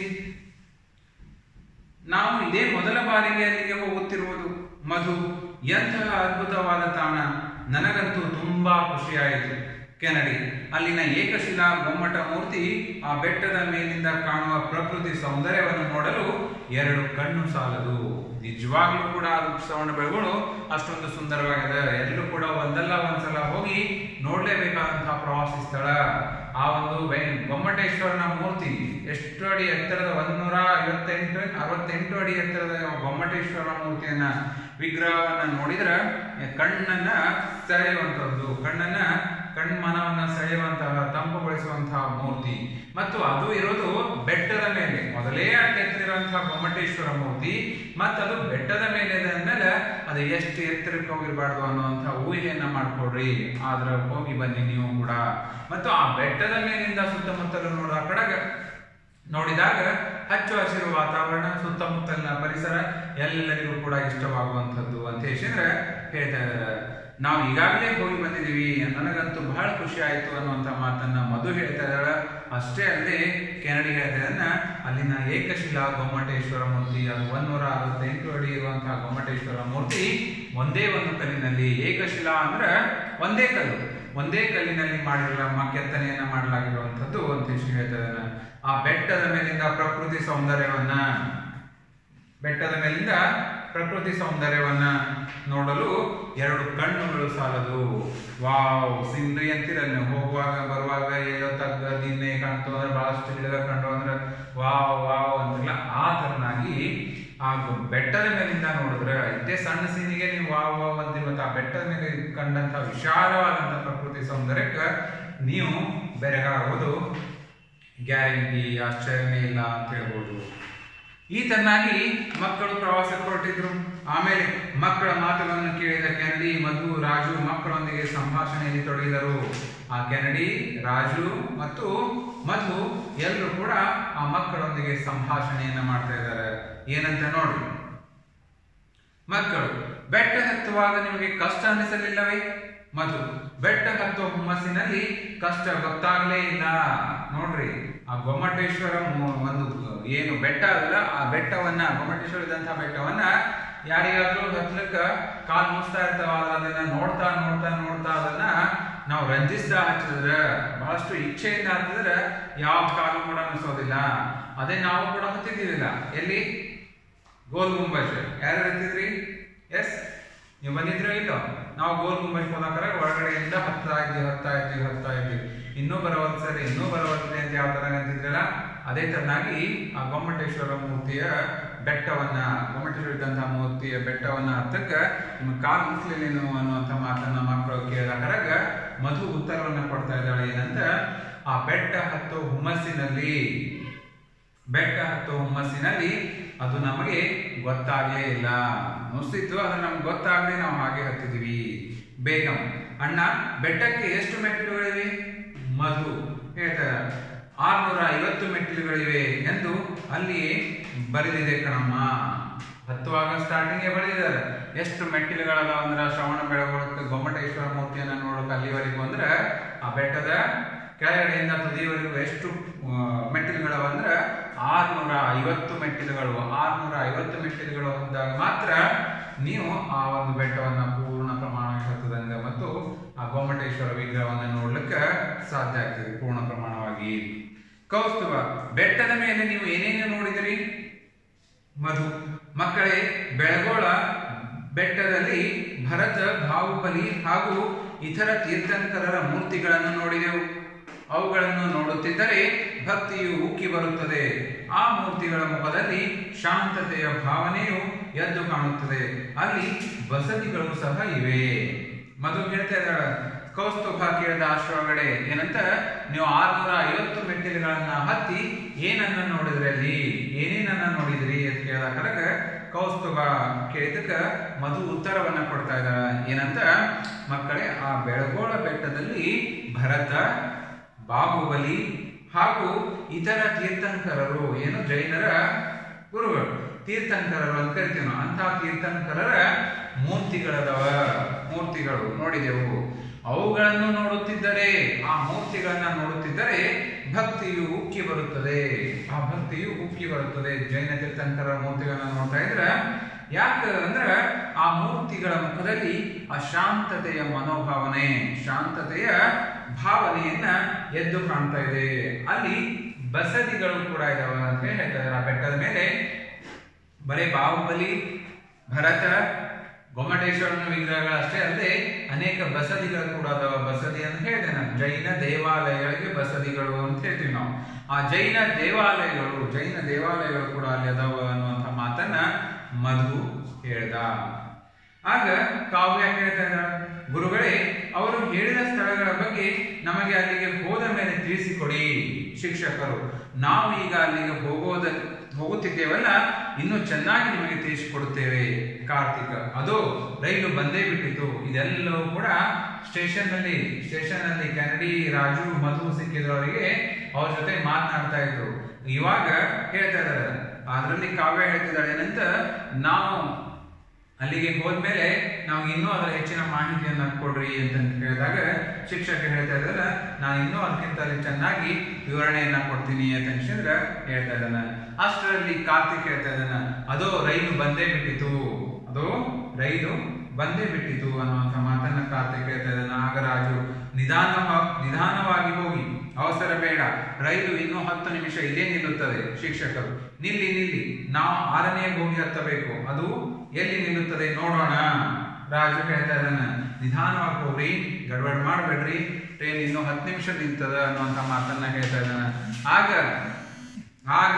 ನಾವು ಇದೇ ಮೊದಲ ಬಾರಿಗೆ ಅಲ್ಲಿಗೆ ಹೋಗುತ್ತಿರುವುದು ಮಧು ಎಂತಹ ಅದ್ಭುತವಾದ ತಾಣ ನನಗಂತೂ ತುಂಬಾ ಖುಷಿಯಾಯಿತು ಕೆನಡಿ ಅಲ್ಲಿನ ಏಕಶಿಲಾ ಗೊಮ್ಮಟ ಮೂರ್ತಿ ಆ ಬೆಟ್ಟದ ಮೇಲಿಂದ ಕಾಣುವ ಪ್ರಕೃತಿ ಸೌಂದರ್ಯವನ್ನು ನೋಡಲು ಎರಡು ಕಣ್ಣು ಸಾಲದು ನಿಜವಾಗ್ಲೂ ಕೂಡ ಅದು ಶ್ರವಣ ಬೆಳಗಳು ಅಷ್ಟೊಂದು ಸುಂದರವಾಗಿದೆ ಎಲ್ಲರೂ ಕೂಡ ಒಂದಲ್ಲ ಒಂದ್ಸಲ ಹೋಗಿ ನೋಡ್ಲೇಬೇಕಾದಂತಹ ಪ್ರವಾಸಿ ಸ್ಥಳ ಆ ಒಂದು ವೈ- ಗೊಮ್ಮಟೇಶ್ವರನ ಮೂರ್ತಿ ಎಷ್ಟು ಅಡಿ ಎತ್ತರದ ಒಂದೂರ ಐವತ್ತೆಂಟು ಅರವತ್ತೆಂಟು ಅಡಿ ಎತ್ತರದ ಗೊಮ್ಮಟೇಶ್ವರನ ಮೂರ್ತಿಯನ್ನ ವಿಗ್ರಹವನ್ನ ನೋಡಿದ್ರೆ ಕಣ್ಣನ್ನ ಸೆಳೆಯುವಂತದ್ದು ಕಣ್ಣನ್ನ ಕಣ್ಮನವನ್ನ ಸೆಳೆಯುವಂತಹ ತಂಪುಗೊಳಿಸುವಂತಹ ಮೂರ್ತಿ ಮತ್ತು ಅದು ಇರೋದು ಬೆಟ್ಟದ ಮೇಲೆ ಮೊದಲೇ ಎತ್ತಿರುವಂತಹ ಗೊಮ್ಮಟೇಶ್ವರ ಮೂರ್ತಿ ಮತ್ತು ಅದು ಬೆಟ್ಟದ ಮೇಲೆ ಇದೆ ಅಂದ್ಮೇಲೆ ಅದು ಎಷ್ಟು ಎತ್ತರಕ್ಕೆ ಹೋಗಿರಬಾರ್ದು ಅನ್ನುವಂಥ ಊಹೆಯನ್ನ ಮಾಡ್ಕೊಡ್ರಿ ಆದ್ರ ಹೋಗಿ ಬನ್ನಿ ನೀವು ಕೂಡ ಮತ್ತು ಆ ಬೆಟ್ಟದ ಮೇಲಿಂದ ಸುತ್ತಮುತ್ತಲು ನೋಡೋ ಆ ಕಡೆಗೆ ನೋಡಿದಾಗ ಹಚ್ಚು ಹಸಿರು ವಾತಾವರಣ ಸುತ್ತಮುತ್ತಲಿನ ಪರಿಸರ ಎಲ್ಲರಿಗೂ ಕೂಡ ಇಷ್ಟವಾಗುವಂಥದ್ದು ಅಂತ ಹೇಳಿದ್ರೆ ಹೇಳ್ತಾ ಇದ್ದಾರೆ ನಾವು ಈಗಾಗಲೇ ಹೋಗಿ ಬಂದಿದ್ದೀವಿ ನನಗಂತೂ ಬಹಳ ಖುಷಿ ಆಯ್ತು ಅನ್ನುವಂಥ ಮಾತನ್ನ ಮಧು ಹೇಳ್ತಾ ಇದ್ದಾಳೆ ಅಷ್ಟೇ ಅಲ್ಲದೆ ಕೆನಡಿ ಹೇಳ್ತಾ ಇದ್ದಾನ ಅಲ್ಲಿನ ಏಕಶಿಲಾ ಗೊಮ್ಮಟೇಶ್ವರ ಮೂರ್ತಿ ಅದು ಒಂದೂರ ಅರವತ್ತೆಂಟು ಅಡಿ ಇರುವಂತಹ ಗೊಮ್ಮಟೇಶ್ವರ ಮೂರ್ತಿ ಒಂದೇ ಒಂದು ಕಲ್ಲಿನಲ್ಲಿ ಏಕಶಿಲಾ ಅಂದ್ರೆ ಒಂದೇ ಕಲ್ಲು ಒಂದೇ ಕಲ್ಲಿನಲ್ಲಿ ಮಾಡಿರಲ್ಲ ಕೆತ್ತನೆಯನ್ನ ಮಾಡಲಾಗಿರುವಂಥದ್ದು ಅಂತ ಹೇಳಿ ಹೇಳ್ತಾ ಇದ್ದಾನೆ ಆ ಬೆಟ್ಟದ ಮೇಲಿಂದ ಪ್ರಕೃತಿ ಸೌಂದರ್ಯವನ್ನ ಬೆಟ್ಟದ ಮೇಲಿಂದ ಪ್ರಕೃತಿ ಸೌಂದರ್ಯವನ್ನ ನೋಡಲು ಎರಡು ಕಣ್ಣುಗಳು ಸಾಲದು ವಾವ್ ಸಿಂದ್ರಿ ಅಂತೀರಲ್ಲ ನೀವು ಹೋಗುವಾಗ ಬರುವಾಗ ಎಲ್ಲೋ ತಗ್ಗ ದಿನ್ನೆ ಕಾಣ್ತು ಅಂದ್ರೆ ಬಹಳಷ್ಟು ಗಿಡದ ಕಂಡು ಅಂದ್ರೆ ವಾವ್ ವಾವ್ ಅಂತಿಲ್ಲ ಆ ತರನಾಗಿ ಆ ಗು- ಬೆಟ್ಟದ ಮೇಲಿಂದ ನೋಡಿದ್ರೆ ಇದೇ ಸಣ್ಣ ಸೀನಿಗೆ ನೀವು ವಾವ್ ವಾವ್ ಅಂತೀರಿ ಮತ್ತೆ ಆ ಬೆಟ್ಟದ ಮೇಲೆ ಕಂಡಂತ ವಿಶಾಲವಾದಂತ ಪ್ರಕೃತಿ ಸೌಂದರ್ಯಕ್ಕೆ ನೀವು ಬೆರಗಾಗೋದು ಗ್ಯಾರಂಟಿ ಆಶ್ಚರ್ಯನೇ ಇಲ್ಲ ಅಂತ ಹೇಳ್ಬೋದು ಈ ತರನಾಗಿ ಮಕ್ಕಳು ಪ್ರವಾಸಕ್ಕೆ ಹೊರಟಿದ್ರು ಆಮೇಲೆ ಮಕ್ಕಳ ಮಾತುಗಳನ್ನು ಕೇಳಿದ ಕೆನಡಿ ಮಧು ರಾಜು ಮಕ್ಕಳೊಂದಿಗೆ ಸಂಭಾಷಣೆಯಲ್ಲಿ ತೊಡಗಿದರು ಆ ಕೆನಡಿ ರಾಜು ಮತ್ತು ಮಧು ಎಲ್ಲರೂ ಕೂಡ ಆ ಮಕ್ಕಳೊಂದಿಗೆ ಸಂಭಾಷಣೆಯನ್ನ ಮಾಡ್ತಾ ಇದ್ದಾರೆ ಏನಂತ ನೋಡ್ರಿ ಮಕ್ಕಳು ಬೆಟ್ಟ ಹತ್ತುವಾಗ ನಿಮಗೆ ಕಷ್ಟ ಅನಿಸಲಿಲ್ಲವೇ ಮಧು ಬೆಟ್ಟ ಹತ್ತುವ ಹುಮ್ಮಸ್ಸಿನಲ್ಲಿ ಕಷ್ಟ ಗೊತ್ತಾಗ್ಲೇ ಇಲ್ಲ ನೋಡ್ರಿ ಆ ಗೊಮ್ಮಟೇಶ್ವರ ಮು- ಒಂದು ಏನು ಬೆಟ್ಟ ಅದಲ್ಲ ಆ ಬೆಟ್ಟವನ್ನ ಗೊಮ್ಮಟೇಶ್ವರ ಇದ್ದಂತಹ ಬೆಟ್ಟವನ್ನ ಯಾರಿಗಾದ್ರೂ ಹತ್ಲಕ್ಕ ಕಾಲ್ ಮುಸ್ತಾ ಇರ್ತಾವ ಅದನ್ನ ನೋಡ್ತಾ ನೋಡ್ತಾ ನೋಡ್ತಾ ಅದನ್ನ ನಾವು ರಂಜಿಸ್ತಾ ಹಚ್ಚಿದ್ರೆ ಬಹಳಷ್ಟು ಇಚ್ಛೆಯಿಂದ ಹತ್ತಿದ್ರೆ ಯಾವ ಕಾಲು ಕೂಡ ಅನಿಸೋದಿಲ್ಲ ಅದೇ ನಾವು ಕೂಡ ಹತ್ತಿದ್ದೀವಿಲ್ಲ ಎಲ್ಲಿ ಗೋಲ್ ಗುಂಬಜ್ ಯಾರು ಹತ್ತಿದ್ರಿ ಎಸ್ ನೀವು ಬಂದಿದ್ರೋ ಇಲ್ಲೋ ನಾವು ಗೋಲ್ ಗುಂಬಜ್ ಹೋದಾಕರ ಒಳಗಡೆಯಿಂದ ಹತ್ತಾ ಇದ್ವಿ ಹತ್ತಾ ಇದ್ವಿ ಹತ್ತಾ ಇದ್ವಿ ಇನ್ನೂ ಬರವಲ್ ಸರ್ ಇನ್ನೂ ಬರವಲ್ರಿ ಅಂತ ಯಾವ ತರ ಅಂತಿದ್ರಲ್ಲ ಅದೇ ತರನಾಗಿ ಆ ಗೊಮ್ಮಟೇಶ್ವರ ಮೂರ್ತಿಯ ಬೆಟ್ಟವನ್ನ ಗೊಮ್ಮಟೇಶ್ವರ ಇದ್ದಂತಹ ಮೂರ್ತಿಯ ಬೆಟ್ಟವನ್ನ ಹತ್ತಕ್ಕ ನಿಮ್ಮ ಕಾಲು ಮುಸ್ಲಿನೇನು ಅನ್ನುವಂಥ ಮಾತನ್ನ ಮಕ್ಕಳು ಕೇಳಿದಾಗ ಮಧು ಉತ್ತರವನ್ನ ಕೊಡ್ತಾ ಇದ್ದಾಳೆ ಏನಂತ ಆ ಬೆಟ್ಟ ಹತ್ತೋ ಹುಮ್ಮಸ್ಸಿನಲ್ಲಿ ಬೆಟ್ಟ ಹತ್ತೋ ಹುಮ್ಮಸ್ಸಿನಲ್ಲಿ ಅದು ನಮಗೆ ಗೊತ್ತಾಗ್ಲೇ ಇಲ್ಲ ನುಸ್ತಿತ್ತು ಅದು ನಮ್ಗೆ ಗೊತ್ತಾಗ್ಲೇ ನಾವು ಹಾಗೆ ಹತ್ತಿದ್ವಿ ಬೇಗಂ ಅಣ್ಣ ಬೆಟ್ಟಕ್ಕೆ ಎಷ್ಟು ಮೆಟ್ಟಿಲುಗಳಿವೆ ಮಧು ಹೇಳ್ತಾರೆ ಆರ್ನೂರ ಐವತ್ತು ಮೆಟ್ಟಿಲುಗಳಿವೆ ಎಂದು ಅಲ್ಲಿ ಬರೆದಿದೆ ಕಣಮ್ಮ ಹತ್ತುವಾಗ ಸ್ಟಾರ್ಟಿಂಗ್ ಬರೆದಿದ್ದಾರೆ ಎಷ್ಟು ಮೆಟ್ಟಿಲುಗಳದಾವ ಅಂದ್ರೆ ಶ್ರವಣ ಬೆಳಗೊಳಕ್ಕೆ ಗೊಮ್ಮಟೇಶ್ವರ ಮೂರ್ತಿಯನ್ನ ನೋಡೋಕೆ ಅಲ್ಲಿವರೆಗೂ ಅಂದ್ರೆ ಆ ಬೆಟ್ಟದ ಕೆಳಗಡೆಯಿಂದ ತುದಿಯವರೆಗೂ ಎಷ್ಟು ಆ, ಮೆಟ್ಟಿಲುಗಳವ ಅಂದ್ರೆ ಆರ್ನೂರ ಐವತ್ತು ಮೆಟ್ಟಿಲುಗಳು ಆರ್ನೂರ ಐವತ್ತು ಮೆಟ್ಟಿಲುಗಳು ಹೊಂದಾಗ ಮಾತ್ರ ನೀವು ಆ ಒಂದು ಬೆಟ್ಟವನ್ನ ಪೂರ್ಣ ಪ್ರಮಾಣ ಹತ್ತದಂಗ ಮತ್ತು ಆ ಗೊಮ್ಮಟೇಶ್ವರ ವಿಗ್ರಹವನ್ನ ನೋಡ್ಲಿಕ್ಕೆ ಸಾಧ್ಯ ಆಗ್ತದೆ ಪೂರ್ಣ ಪ್ರಮಾಣವಾಗಿ ಕೌಸ್ತುಭ ಬೆಟ್ಟದ ಮೇಲೆ ನೀವು ಏನೇನು ನೋಡಿದಿರಿ ಮಧು ಮಕ್ಕಳೇ ಬೆಳಗೋಳ ಬೆಟ್ಟದಲ್ಲಿ ಭರತ ಬಾಹುಬಲಿ ಹಾಗೂ ಇತರ ತೀರ್ಥಂಕರರ ಮೂರ್ತಿಗಳನ್ನು ನೋಡಿದೆವು ಅವುಗಳನ್ನು ನೋಡುತ್ತಿದ್ದರೆ ಭಕ್ತಿಯು ಉಕ್ಕಿ ಬರುತ್ತದೆ ಆ ಮೂರ್ತಿಗಳ ಮುಖದಲ್ಲಿ ಶಾಂತತೆಯ ಭಾವನೆಯು ಎದ್ದು ಕಾಣುತ್ತದೆ ಅಲ್ಲಿ ಬಸದಿಗಳು ಸಹ ಇವೆ ಮಧು ಹೇಳ್ತಾ ಇದ್ದಾಳ ಕೌಸ್ತುಭ ಕೇಳಿದ ಅಷ್ಟರೊಳಗಡೆ ಏನಂತ ನೀವು ಆರ್ನೂರ ಐವತ್ತು ಮೆಟ್ಟಿಲುಗಳನ್ನ ಹತ್ತಿ ಏನನ್ನ ನೋಡಿದ್ರಿ ಅಲ್ಲಿ ಏನೇನನ್ನ ನೋಡಿದ್ರಿ ಅಂತ ಕೇಳಿದಾಗ ಕೌಸ್ತುಭ ಕೇಳಿದಕ್ಕ ಮಧು ಉತ್ತರವನ್ನ ಕೊಡ್ತಾ ಇದ್ದಾಳ ಏನಂತ ಮಕ್ಕಳೇ ಆ ಬೆಳಗೋಳ ಬೆಟ್ಟದಲ್ಲಿ ಭರತ ಬಾಹುಬಲಿ ಹಾಗೂ ಇತರ ತೀರ್ಥಂಕರರು ಏನು ಜೈನರ ಗುರುಗಳು ತೀರ್ಥಂಕರರು ಅಂತ ಕರಿತೀವಿ ನಾವು ಅಂತಹ ತೀರ್ಥಂಕರರ ಮೂರ್ತಿಗಳದವ ಮೂರ್ತಿಗಳು ನೋಡಿದೆವು ಅವುಗಳನ್ನು ನೋಡುತ್ತಿದ್ದರೆ ಆ ಮೂರ್ತಿಗಳನ್ನ ನೋಡುತ್ತಿದ್ದರೆ ಭಕ್ತಿಯು ಉಕ್ಕಿ ಬರುತ್ತದೆ ಆ ಭಕ್ತಿಯು ಉಕ್ಕಿ ಬರುತ್ತದೆ ಜೈನ ತೀರ್ಥಂಕರ ಮೂರ್ತಿಗಳನ್ನ ನೋಡ್ತಾ ಇದ್ರೆ ಯಾಕೆ ಅಂದ್ರ ಆ ಮೂರ್ತಿಗಳ ಮುಖದಲ್ಲಿ ಆ ಶಾಂತತೆಯ ಮನೋಭಾವನೆ ಶಾಂತತೆಯ ಭಾವನೆಯನ್ನ ಎದ್ದು ಕಾಣ್ತಾ ಇದೆ ಅಲ್ಲಿ ಬಸದಿಗಳು ಕೂಡ ಇದಾವ ಅಂತ ಹೇಳ್ತಾರೆ ಆ ಬೆಟ್ಟದ ಮೇಲೆ ಬರೀ ಬಾಹುಬಲಿ ಭರತ ಗೊಮ್ಮಟೇಶ್ವರನ ವಿಗ್ರಹಗಳು ಅಷ್ಟೇ ಅಲ್ಲದೆ ಅನೇಕ ಬಸದಿಗಳು ಕೂಡ ಅದಾವ ಬಸದಿ ಅಂತ ಹೇಳಿದೆ ನಾನು ಜೈನ ದೇವಾಲಯಗಳಿಗೆ ಬಸದಿಗಳು ಅಂತ ಹೇಳ್ತೀವಿ ನಾವು ಆ ಜೈನ ದೇವಾಲಯಗಳು ಜೈನ ದೇವಾಲಯಗಳು ಕೂಡ ಅಲ್ಲಿ ಅದಾವ ಅನ್ನುವಂಥ ಮಾತನ್ನ ಮಧು ಹೇಳ್ದ ಆಗ ಕಾವ್ಯ ಹೇಳ್ತಾ ಇದ್ದಾಳೆ ಗುರುಗಳೇ ಅವರು ಹೇಳಿದ ಸ್ಥಳಗಳ ಬಗ್ಗೆ ನಮಗೆ ಅಲ್ಲಿಗೆ ಹೋದ ಮೇಲೆ ತಿಳಿಸಿಕೊಡಿ ಶಿಕ್ಷಕರು ನಾವು ಈಗ ಅಲ್ಲಿಗೆ ಹೋಗೋದ ಹೋಗುತ್ತಿದ್ದೇವಲ್ಲ ಇನ್ನು ಚೆನ್ನಾಗಿ ನಿಮಗೆ ತಿಳಿಸಿಕೊಡುತ್ತೇವೆ ಕಾರ್ತಿಕ ಅದು ರೈಲು ಬಂದೇ ಬಿಟ್ಟಿತ್ತು ಇದೆಲ್ಲವೂ ಕೂಡ ಸ್ಟೇಷನ್ ನಲ್ಲಿ ಸ್ಟೇಷನ್ ನಲ್ಲಿ ಕೆನಡಿ ರಾಜು ಮಧು ಸಿಕ್ಕಿದ್ರವರಿಗೆ ಅವ್ರ ಜೊತೆ ಮಾತನಾಡ್ತಾ ಇದ್ರು ಇವಾಗ ಹೇಳ್ತಾ ಇದ್ದಾರೆ ಅದರಲ್ಲಿ ಕಾವ್ಯ ಹೇಳ್ತಿದ್ದಾಳೆ ಏನಂತ ನಾವು ಅಲ್ಲಿಗೆ ಹೋದ್ಮೇಲೆ ನಾವು ಇನ್ನೂ ಅದರ ಹೆಚ್ಚಿನ ಮಾಹಿತಿಯನ್ನ ಕೊಡ್ರಿ ಅಂತ ಹೇಳಿದಾಗ ಶಿಕ್ಷಕ ಹೇಳ್ತಾ ಇದ್ದಾರ ನಾನು ಇನ್ನೂ ಅದಕ್ಕಿಂತ ಅಲ್ಲಿ ಚೆನ್ನಾಗಿ ವಿವರಣೆಯನ್ನ ಕೊಡ್ತೀನಿ ಅಂತ ಅನ್ಸಿದ್ರೆ ಹೇಳ್ತಾ ಇದ್ದಾನ ಅಷ್ಟರಲ್ಲಿ ಕಾರ್ತಿಕ್ ಹೇಳ್ತಾ ಇದ್ದಾನ ಅದು ರೈಲು ಬಂದೇ ಬಿಟ್ಟಿತು ಅದು ರೈಲು ಬಂದೇ ಬಿಟ್ಟಿತು ಅನ್ನುವಂಥ ಮಾತನ್ನ ಕಾರ್ತಿಕ್ ಹೇಳ್ತಾ ಇದ್ದಾನ ಆಗ ರಾಜು ನಿಧಾನ ನಿಧಾನವಾಗಿ ಹೋಗಿ ಅವಸರ ಬೇಡ ರೈಲು ಇನ್ನೂ ಹತ್ತು ನಿಮಿಷ ಇಲ್ಲೇ ನಿಲ್ಲುತ್ತದೆ ಶಿಕ್ಷಕರು ನಿಲ್ಲಿ ನಿಲ್ಲಿ ನಾವು ಆರನೇ ಬೋಗಿ ಹತ್ತಬೇಕು ಅದು ಎಲ್ಲಿ ನಿಲ್ಲುತ್ತದೆ ನೋಡೋಣ ರಾಜು ಹೇಳ್ತಾ ಇದ್ದಾನ ನಿಧಾನವಾಗಿ ಹೋಗ್ರಿ ಗಡ್ಬಡ್ ಮಾಡಬೇಡ್ರಿ ಟ್ರೈನ್ ಇನ್ನು ಹತ್ತು ನಿಮಿಷ ನಿಲ್ತದ ಅನ್ನುವಂಥ ಮಾತನ್ನ ಹೇಳ್ತಾ ಇದ್ದಾನ ಆಗ ಆಗ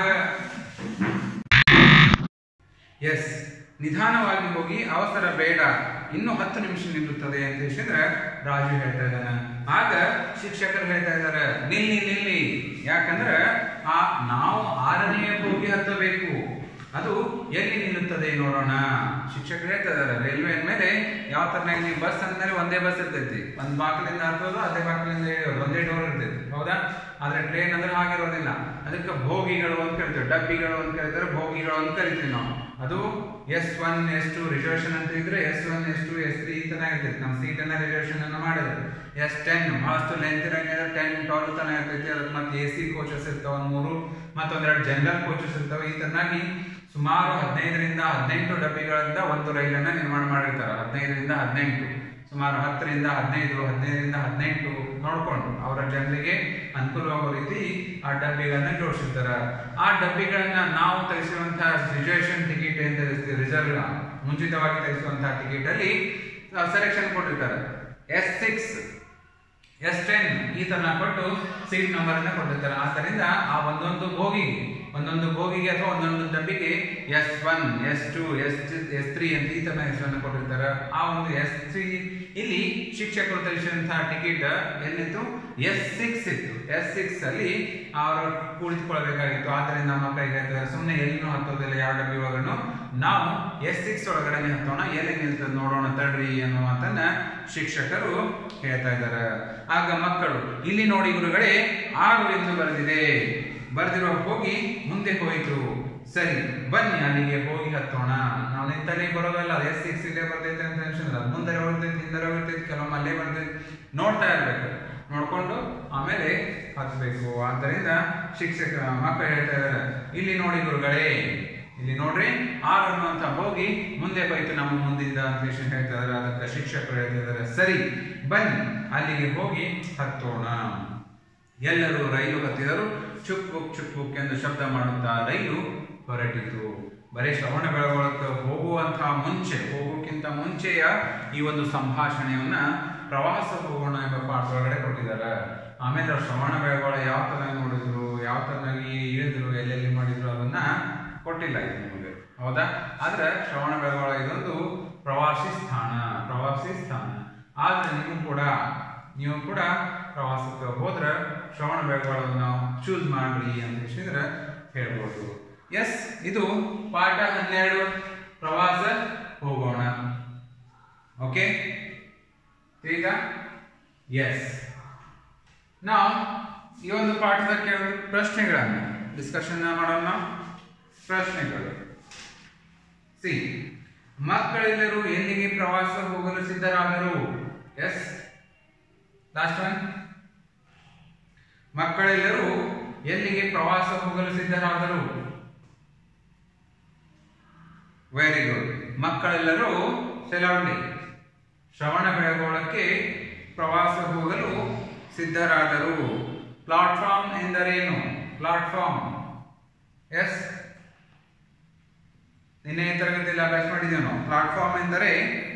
ಎಸ್ ನಿಧಾನವಾಗಿ ಹೋಗಿ ಅವಸರ ಬೇಡ ಇನ್ನು ಹತ್ತು ನಿಮಿಷ ನಿಲ್ಲುತ್ತದೆ ಅಂತ ಹೇಳಿದ್ರೆ ರಾಜು ಹೇಳ್ತಾ ಇದ್ದಾನ ಆಗ ಶಿಕ್ಷಕರು ಹೇಳ್ತಾ ಇದ್ದಾರೆ ನಿಲ್ಲಿ ನಿಲ್ಲಿ ಯಾಕಂದ್ರೆ ಆ ನಾವು ಆರನೆಯ ಬೋಗಿ ಹತ್ತಬೇಕು ಅದು ಎಲ್ಲಿ ನಿಲ್ಲುತ್ತದೆ ನೋಡೋಣ ಶಿಕ್ಷಕರು ಹೇಳ್ತಾ ಇದ್ದಾರೆ ರೈಲ್ವೆ ಅಂದ್ಮೇಲೆ ಯಾವ ತರ ನೀವು ಬಸ್ ಅಂದ್ಮೇಲೆ ಒಂದೇ ಬಸ್ ಇರ್ತೈತಿ ಒಂದ್ ಬಾಗಿಲಿಂದ ಹತ್ತೋದು ಅದೇ ಬಾಗಿಲಿಂದ ಇಳಿಯೋದು ಒಂದೇ ಡೋರ್ ಇರ್ತೈತಿ ಹೌದಾ ಆದ್ರೆ ಟ್ರೈನ್ ಅಂದ್ರೆ ಹಾಗಿರೋದಿಲ್ಲ ಅದಕ್ಕೆ ಭೋಗಿಗಳು ಅಂತ ಕರಿತೀವಿ ಡಬ್ಬಿಗಳು ಅಂತ ಕರೀತಾರೆ ಭೋಗಿಗಳು ಅಂತ ಕರಿತೀವಿ ನಾವು ಅದು S one S two reservation ಅಂತ ಇದ್ರೆ S one S two S three ತನ ಇರ್ತೈತಿ ನಮ್ಮ ಸೀಟ್ ಅನ್ನ ರಿಸರ್ವೇಶನ್ ಅನ್ನ ಮಾಡಿದ್ರು ಎಸ್ ಟೆನ್ ಬಹಳಷ್ಟು ಲೆಂತ್ ಇರಂಗಿದ್ರೆ ಟೆನ್ ಟ್ವೆಲ್ ತನ ಇರ್ತೈತಿ ಅದಕ್ಕೆ ಮತ್ತೆ ಎ ಸಿ ಕೋಚಸ್ ಇರ್ತಾವ ಒಂದ್ ಮೂರು ಮತ್ತೊಂದೆರಡು ಜನರಲ್ ಕೋಚಸ್ ಇರ್ತಾವ ಈ ತರನಾಗಿ ಸುಮಾರು ಹದಿನೈದರಿಂದ ಹದಿನೆಂಟು ಡಬ್ಬಿಗಳಿಂದ ಒಂದು ರೈಲನ್ನ ನಿರ್ಮಾಣ ಮಾಡಿರ್ತಾರೆ ಹದಿನೈದರಿಂದ ಹದಿನೆಂಟು ಸುಮಾರು ಹತ್ತರಿಂದ ಹದಿನೈದು ಹದಿನೈದರಿಂದ ಹದಿನೆಂಟು ನೋಡ್ಕೊಂಡು ಅವರ ಜನರಿಗೆ ಅನುಕೂಲವಾಗೋ ರೀತಿ ಆ ಡಬ್ಬಿಗಳನ್ನ ಜೋಡಿಸಿರ್ತಾರೆ ಆ ಡಬ್ಬಿಗಳನ್ನ ನಾವು ತೆಗೆಸಿರುವಂತಹ ರಿಸರ್ವೇಷನ್ ಟಿಕೆಟ್ ಅಂತ ರಿಸರ್ವ್ ಮುಂಚಿತವಾಗಿ ತೆಗೆಸುವಂತಹ ಟಿಕೆಟ್ ಅಲ್ಲಿ ಸೆಲೆಕ್ಷನ್ ಕೊಟ್ಟಿರ್ತಾರೆ ಎಸ್ ಸಿಕ್ಸ್ ಎಸ್ ಟೆನ್ ಈ ತರ ಕೊಟ್ಟು ಸೀಟ್ ನಂಬರ್ ಅನ್ನ ಕೊಟ್ಟಿರ್ತಾರೆ ಆದ್ದರಿಂದ ಆ ಒಂದೊಂದು ಬೋಗಿಗೆ ಒಂದೊಂದು ಬೋಗಿಗೆ ಅಥವಾ ಒಂದೊಂದು ಡಬ್ಬಿಗೆ S one S two S S three ಅಂತ ಈ ತರ ಹೆಸರನ್ನು ಕೊಟ್ಟಿರ್ತಾರೆ ಆ ಒಂದು ಎಸ್ ತ್ರೀ ಇಲ್ಲಿ ಶಿಕ್ಷಕರು ತೆಗೆಸಿದಂತಹ ಟಿಕೆಟ್ ಏನಿತ್ತು ಎಸ್ ಸಿಕ್ಸ್ ಇತ್ತು ಎಸ್ ಸಿಕ್ಸ್ ಅಲ್ಲಿ ಅವರು ಕುಳಿತುಕೊಳ್ಬೇಕಾಗಿತ್ತು ಆದ್ದರಿಂದ ಮಕ್ಕಳಿಗೆ ಹೇಳ್ತಾರೆ ಸುಮ್ಮನೆ ಎಲ್ಲಿನೂ ಹತ್ತೋದಿಲ್ಲ ಯಾವ ಡಬ್ಬಿ ಒಳಗನು ನಾವು ಎಸ್ ಸಿಕ್ಸ್ ಒಳಗಡೆ ಹತ್ತೋಣ ಎಲ್ಲಿ ನಿಲ್ತದೆ ನೋಡೋಣ ತಡ್ರಿ ಅನ್ನೋ ಮಾತನ್ನ ಶಿಕ್ಷಕರು ಹೇಳ್ತಾ ಇದ್ದಾರೆ ಆಗ ಮಕ್ಕಳು ಇಲ್ಲಿ ನೋಡಿ ಗುರುಗಳೇ ಆರು ಎಂದು ಬರೆದಿದೆ ಬರೆದಿರೋ ಹೋಗಿ ಮುಂದೆ ಹೋಯಿತು ಸರಿ ಬನ್ನಿ ಅಲ್ಲಿಗೆ ಹೋಗಿ ಹತ್ತೋಣ ನಾವು ನಿಂತಲ್ಲಿ ಬರೋದಲ್ಲ ಎಸ್ ಸಿಕ್ಸ್ ಇಲ್ಲೇ ಬರ್ತೈತೆ ಅಂತ ಟೆನ್ಷನ್ ಇಲ್ಲ ಮುಂದೆ ಬರ್ತೈತೆ ಹಿಂದೆ ಬರ್ತೈತೆ ಕೆಲವೊಮ್ಮೆ ಅಲ್ಲೇ ಬರ್ತೈತೆ ನೋಡ್ತಾ ಇರ್ಬೇಕು ನೋಡ್ಕೊಂಡು ಆಮೇಲೆ ಹತ್ಬೇಕು ಆದ್ದರಿಂದ ಶಿಕ್ಷಕ ಮಕ್ಕಳು ಹೇಳ್ತಾ ಇದ್ದಾರೆ ಇಲ್ಲಿ ನೋಡಿ ಗುರುಗಳೇ ಇಲ್ಲಿ ನೋಡ್ರಿ ಆರು ಅನ್ನುವಂತ ಹೋಗಿ ಮುಂದೆ ಹೋಯ್ತು ನಮ್ಮ ಮುಂದಿಂದ ಅಂತ ಹೇಳಿ ಹೇಳ್ತಾ ಇದಾರೆ ಅದಕ್ಕೆ ಶಿಕ್ಷಕರು ಹೇಳ್ತಾ ಇದಾರೆ ಸರಿ ಬನ್ನಿ ಅಲ್ಲಿಗೆ ಹೋಗಿ ಹತ್ತೋಣ ಎಲ್ಲರೂ ರೈಲು ಹತ್ತಿದರು ಚುಕ್ ಬುಕ್ ಚುಕ್ ಬುಕ್ ಎಂದು ಶಬ್ದ ಮಾಡುತ್ತಾ ರೈಲು ಹೊರಟಿತು ಬರೀ ಶ್ರವಣ ಬೆಳಗೊಳಕ್ಕೆ ಹೋಗುವಂತಹ ಮುಂಚೆ ಹೋಗೋಕ್ಕಿಂತ ಮುಂಚೆಯ ಈ ಒಂದು ಸಂಭಾಷಣೆಯನ್ನ ಪ್ರವಾಸ ಹೋಗೋಣ ಎಂಬ ಪಾಠದೊಳಗಡೆ ಕೊಟ್ಟಿದ್ದಾರೆ ಆಮೇಲೆ ಅವ್ರು ಶ್ರವಣ ಬೆಳಗೊಳ ಯಾವ ತರ ನೋಡಿದ್ರು ಯಾವ ತರನಾಗಿ ಇಳಿದ್ರು ಎಲ್ಲೆಲ್ಲಿ ಮಾಡಿದ್ರು ಅದನ್ನ ಕೊಟ್ಟಿಲ್ಲ ಇದು ನಿಮಗೆ ಹೌದಾ ಆದ್ರೆ ಶ್ರವಣ ಬೆಳಗೊಳ ಇದೊಂದು ಪ್ರವಾಸಿ ಸ್ಥಾನ ಪ್ರವಾಸಿ ಸ್ಥಾನ ಆದ್ರೆ ನೀವು ಕೂಡ ನೀವು ಕೂಡ ಪ್ರವಾಸಕ್ಕೆ ಹೋದ್ರೆ ಶ್ರವಣ ಬೆಳಗೊಳವನ್ನು ನಾವು ಚೂಸ್ ಮಾಡ್ರಿ ಅಂತ ಹೇಳಿದ್ರೆ ಹೇಳ್ಬೋದು ಎಸ್ ಇದು ಪಾಠ ಹನ್ನೆರಡು ಪ್ರವಾಸ ಹೋಗೋಣ ಓಕೆ ಈಗ ಎಸ್ ನಾವು ಈ ಒಂದು ಪಾಠದ ಕೆಲವು ಪ್ರಶ್ನೆಗಳನ್ನ ಡಿಸ್ಕಷನ್ ಮಾಡೋಣ ನಾವು ಪ್ರಶ್ನೆಗಳು ಸಿ ಮಕ್ಕಳೆಲ್ಲರೂ ಎಲ್ಲಿಗೆ ಪ್ರವಾಸ ಹೋಗಲು ಸಿದ್ಧರಾದರು ಎಸ್ ಲಾಸ್ಟ್ ಒನ್ ಮಕ್ಕಳೆಲ್ಲರೂ ಎಲ್ಲಿಗೆ ಪ್ರವಾಸ ಹೋಗಲು ಸಿದ್ಧರಾದರು ವೆರಿ ಗುಡ್ ಮಕ್ಕಳೆಲ್ಲರೂ ಸೆಲೌಂಡಿ ಶ್ರವಣ ಬೆಳಗೊಳಕ್ಕೆ ಪ್ರವಾಸ ಹೋಗಲು ಸಿದ್ಧರಾದರು ಪ್ಲಾಟ್ಫಾರ್ಮ್ ಎಂದರೇನು ಪ್ಲಾಟ್ಫಾರ್ಮ್ ಎಸ್ ನಿನ್ನೆ ತರಗತಿಯಲ್ಲಿ ಅಭ್ಯಾಸ ಮಾಡಿದ್ದೇವೆ ನಾವು ಪ್ಲಾಟ್ಫಾರ್ಮ್ ಎಂದರೆ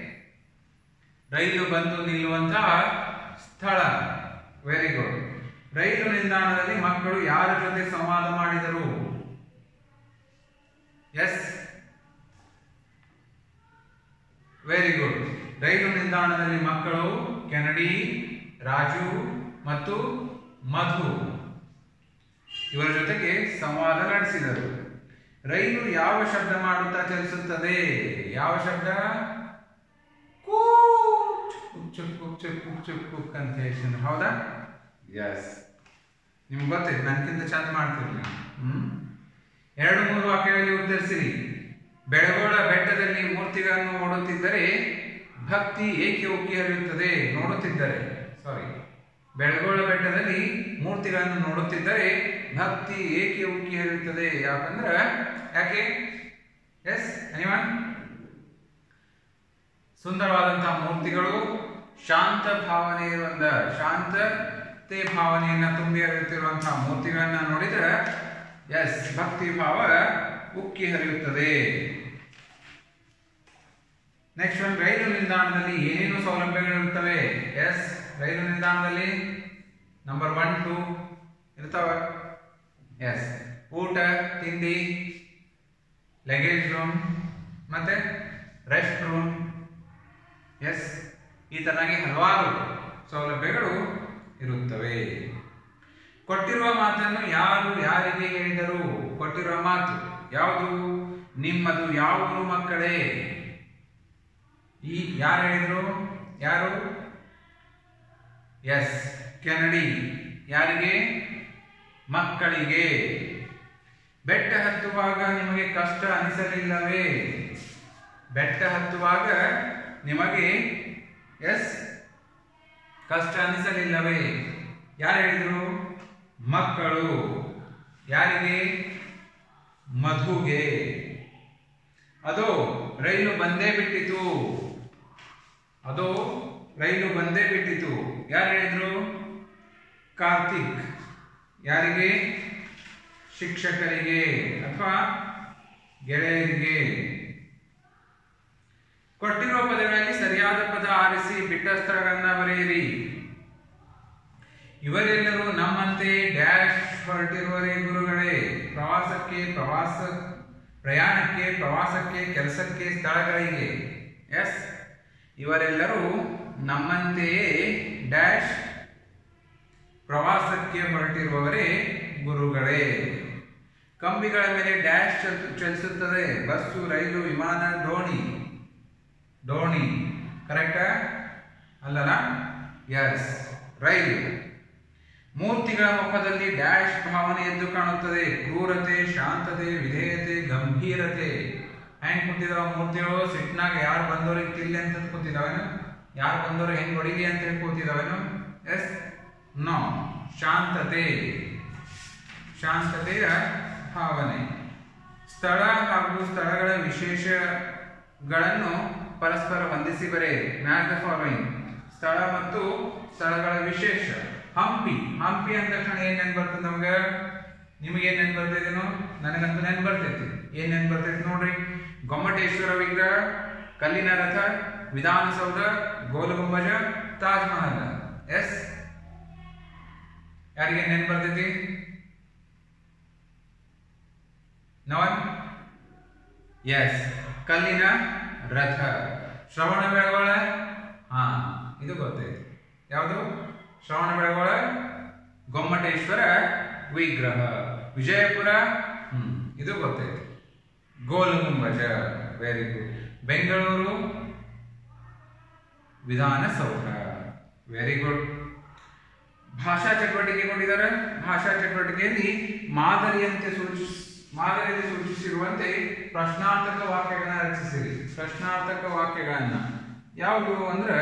ರೈಲು ಬಂದು ನಿಲ್ಲುವಂತಹ ಸ್ಥಳ ವೆರಿ ಗುಡ್ ರೈಲು ನಿಲ್ದಾಣದಲ್ಲಿ ಮಕ್ಕಳು ಯಾರ ಜೊತೆ ಸಂವಾದ ಮಾಡಿದರು ಎಸ್ ವೆರಿ ಗುಡ್ ರೈಲು ನಿಲ್ದಾಣದಲ್ಲಿ ಮಕ್ಕಳು ಕೆನಡಿ ರಾಜು ಮತ್ತು ಮಧು ಇವರ ಜೊತೆಗೆ ಸಂವಾದ ನಡೆಸಿದರು ರೈಲು ಯಾವ ಶಬ್ದ ಮಾಡುತ್ತಾ ಚಲಿಸುತ್ತದೆ ಯಾವ ಶಬ್ದ ಕೂಟ್ ಚುಕ್ ಚುಕ್ ಚುಕ್ ಚುಕ್ ಚುಕ್ ಚುಕ್ ಅಂತ ಹೇಳ್ತೀನಿ ಹೌದಾ ಎಸ್ ನಿಮ್ಗೆ ಗೊತ್ತೈತೆ ನನಗಿಂತ ಚಂದ ಮಾಡ್ತೀರಿ ನೀವು ಹ್ಮ್ ಎರಡು ಮೂರು ವಾಕ್ಯಗಳಲ್ಲಿ ಉತ್ತರಿಸಿರಿ ಬೆಳಗೋಳ ಬೆಟ್ಟದಲ್ಲಿ ಮೂರ್ತಿಗಳನ್ನು ನೋಡುತ್ತಿದ್ದರೆ ಭಕ್ತಿ ಏಕೆ ಉಕ್ಕಿ ಹರಿಯುತ್ತದೆ ನೋಡುತ್ತಿದ್ದರೆ ಸಾರಿ ಬೆಳಗೋಳ ಬೆಟ್ಟದಲ್ಲಿ ಮೂರ್ತಿಗಳನ್ನು ನೋಡುತ್ತಿದ್ದರೆ ಭಕ್ತಿ ಏಕೆ ಉಕ್ಕಿ ಹರಿಯುತ್ತದೆ ಯಾಕಂದ್ರೆ ಯಾಕೆ ಎಸ್ ಎನಿವನ್ ಸುಂದರವಾದಂತಹ ಮೂರ್ತಿಗಳು ಶಾಂತ ಭಾವನೆ ಇರುವಂತ ಶಾಂತತೆ ಭಾವನೆಯನ್ನ ತುಂಬಿ ಹರಿಯುತ್ತಿರುವಂತಹ ಮೂರ್ತಿಗಳನ್ನ ನೋಡಿದ್ರೆ ಎಸ್ ಭಕ್ತಿ ಭಾವ ಉಕ್ಕಿ ಹರಿಯುತ್ತದೆ ನೆಕ್ಸ್ಟ್ ಒಂದು ರೈಲು ನಿಲ್ದಾಣದಲ್ಲಿ ಏನೇನು ಸೌಲಭ್ಯಗಳಿರುತ್ತವೆ ಎಸ್ ರೈಲು ನಿಲ್ದಾಣದಲ್ಲಿ ನಂಬರ್ ಒನ್ ಟು ಇರ್ತಾವ ಎಸ್ ಊಟ ತಿಂಡಿ ಲಗೇಜ್ ರೂಮ್ ಮತ್ತೆ ರೆಸ್ಟ್ ರೂಮ್ ಎಸ್ ಈ ತರನಾಗಿ ಹಲವಾರು ಸೌಲಭ್ಯಗಳು ಇರುತ್ತವೆ ಕೊಟ್ಟಿರುವ ಮಾತನ್ನು ಯಾರು ಯಾರಿಗೆ ಹೇಳಿದರು ಕೊಟ್ಟಿರುವ ಮಾತು ಯಾವುದು ನಿಮ್ಮದು ಯಾವ ಊರು ಮಕ್ಕಳೇ ಈ ಯಾರು ಹೇಳಿದ್ರು ಯಾರು ಎಸ್ ಕೆನಡಿ ಯಾರಿಗೆ ಮಕ್ಕಳಿಗೆ ಬೆಟ್ಟ ಹತ್ತುವಾಗ ನಿಮಗೆ ಕಷ್ಟ ಅನಿಸಲಿಲ್ಲವೇ ಬೆಟ್ಟ ಹತ್ತುವಾಗ ನಿಮಗೆ ಎಸ್ ಕಷ್ಟ ಅನಿಸಲಿಲ್ಲವೇ ಯಾರು ಹೇಳಿದ್ರು ಮಕ್ಕಳು ಯಾರಿಗೆ ಮಧುಗೆ ಅದು ರೈಲು ಬಂದೇ ಬಿಟ್ಟಿತು ಅದು ರೈಲು ಬಂದೇ ಬಿಟ್ಟಿತು ಯಾರು ಹೇಳಿದ್ರು ಕಾರ್ತಿಕ್ ಯಾರಿಗೆ ಶಿಕ್ಷಕರಿಗೆ ಅಥವಾ ಗೆಳೆಯರಿಗೆ ಕೊಟ್ಟಿರುವ ಪದಗಳಲ್ಲಿ ಸರಿಯಾದ ಪದ ಆರಿಸಿ ಬಿಟ್ಟ ಸ್ಥಳಗಳನ್ನ ಬರೆಯಿರಿ ಇವರೆಲ್ಲರೂ ನಮ್ಮಂತೆ ಡ್ಯಾಶ್ ಹೊರಟಿರುವರೇ ಗುರುಗಳೇ ಪ್ರವಾಸಕ್ಕೆ ಪ್ರವಾಸ ಪ್ರಯಾಣಕ್ಕೆ ಪ್ರವಾಸಕ್ಕೆ ಕೆಲಸಕ್ಕೆ ಸ್ಥಳಗಳಿಗೆ ಎಸ್ ಇವರೆಲ್ಲರೂ ನಮ್ಮಂತೆಯೇ ಡ್ಯಾಶ್ ಪ್ರವಾಸಕ್ಕೆ ಹೊರಟಿರುವವರೇ ಗುರುಗಳೇ ಕಂಬಿಗಳ ಮೇಲೆ ಡ್ಯಾಶ್ ಚಲ್- ಚಲಿಸುತ್ತದೆ ಬಸ್ಸು ರೈಲು ವಿಮಾನ ದೋಣಿ ದೋಣಿ ಕರೆಕ್ಟಾ ಅಲ್ಲಲ್ಲ ಎಸ್ ರೈಲು ಮೂರ್ತಿಗಳ ಮುಖದಲ್ಲಿ ಡ್ಯಾಶ್ ಭಾವನೆ ಎದ್ದು ಕಾಣುತ್ತದೆ ಕ್ರೂರತೆ ಶಾಂತತೆ ವಿಧೇಯತೆ ಗಂಭೀರತೆ ಹೆಂಗ್ ಕುಂತಿದಾವ ಮೂರ್ತಿಗಳು ಸಿಟ್ನಾಗ ಯಾರು ಬಂದವ್ರಿಗೆ ತಿಲ್ಲಿ ಅಂತ ಕೂತಿದಾವೇನು ಯಾರು ಬಂದವ್ರು ಹೆಂಗ್ ಹೊಡಿಲಿ ಅಂತ ಹೇಳಿ ಕೂತಿದಾವೇನು ಎಸ್ ನೋ ಶಾಂತತೆ ಶಾಂತತೆಯ ಭಾವನೆ ಸ್ಥಳ ಹಾಗೂ ಸ್ಥಳಗಳ ವಿಶೇಷಗಳನ್ನು ಪರಸ್ಪರ ಹೊಂದಿಸಿ ಬರೆಯಿರಿ ಮ್ಯಾಚ್ ದ ಫಾಲೋಯಿಂಗ್ ಸ್ಥಳ ಮತ್ತು ಸ್ಥಳಗಳ ವಿಶೇಷ ಹಂಪಿ ಹಂಪಿ ಅಂದ ತಕ್ಷಣ ಏನ್ ನೆನ್ ಬರ್ತದೆ ನಮ್ಗೆ ನಿಮಗೆ ಏನ್ ನೆನ್ ಬರ್ತೈತೇನೋ ನನಗಂತೂ ನೆನ್ ಬರ್ತೈತಿ ಏನ್ ನೆನ್ ಬರ್ತೈತಿ ನೋಡ್ರಿ ಗೊಮ್ಮಟೇಶ್ವರ ವಿಗ್ರಹ ಕಲ್ಲಿನ ರಥ ವಿಧಾನಸೌಧ ಗೋಲ್ ಗುಂಬಜ ತಾಜ್ ಮಹಲ್ ಎಸ್ ಯಾರಿಗೆ ನೆನ್ ಬರ್ತೈತಿ ನವನ್ ಎಸ್ ಕಲ್ಲಿನ ರಥ ಶ್ರವಣ ಬೆಳಗೊಳ ಹಾ ಇದು ಗೊತ್ತೈತಿ ಯಾವುದು ಶ್ರವಣ ಬೆಳಗೊಳ ಗೊಮ್ಮಟೇಶ್ವರ ವಿಗ್ರಹ ವಿಜಯಪುರ ಹ್ಮ್ ಇದು ಗೊತ್ತೈತಿ Gol Gumbaz very good Bengaluru Vidhana Soudha very good ಭಾಷಾ ಚಟುವಟಿಕೆ ಕೊಟ್ಟಿದ್ದಾರೆ ಭಾಷಾ ಚಟುವಟಿಕೆಯಲ್ಲಿ ಮಾದರಿಯಂತೆ ಸೂಚಿಸ್ ಮಾದರಿಯಲ್ಲಿ ಸೂಚಿಸಿರುವಂತೆ ಪ್ರಶ್ನಾರ್ಥಕ ವಾಕ್ಯಗಳನ್ನ ರಚಿಸಿರಿ ಪ್ರಶ್ನಾರ್ಥಕ ವಾಕ್ಯಗಳನ್ನ ಯಾವುದು ಅಂದ್ರೆ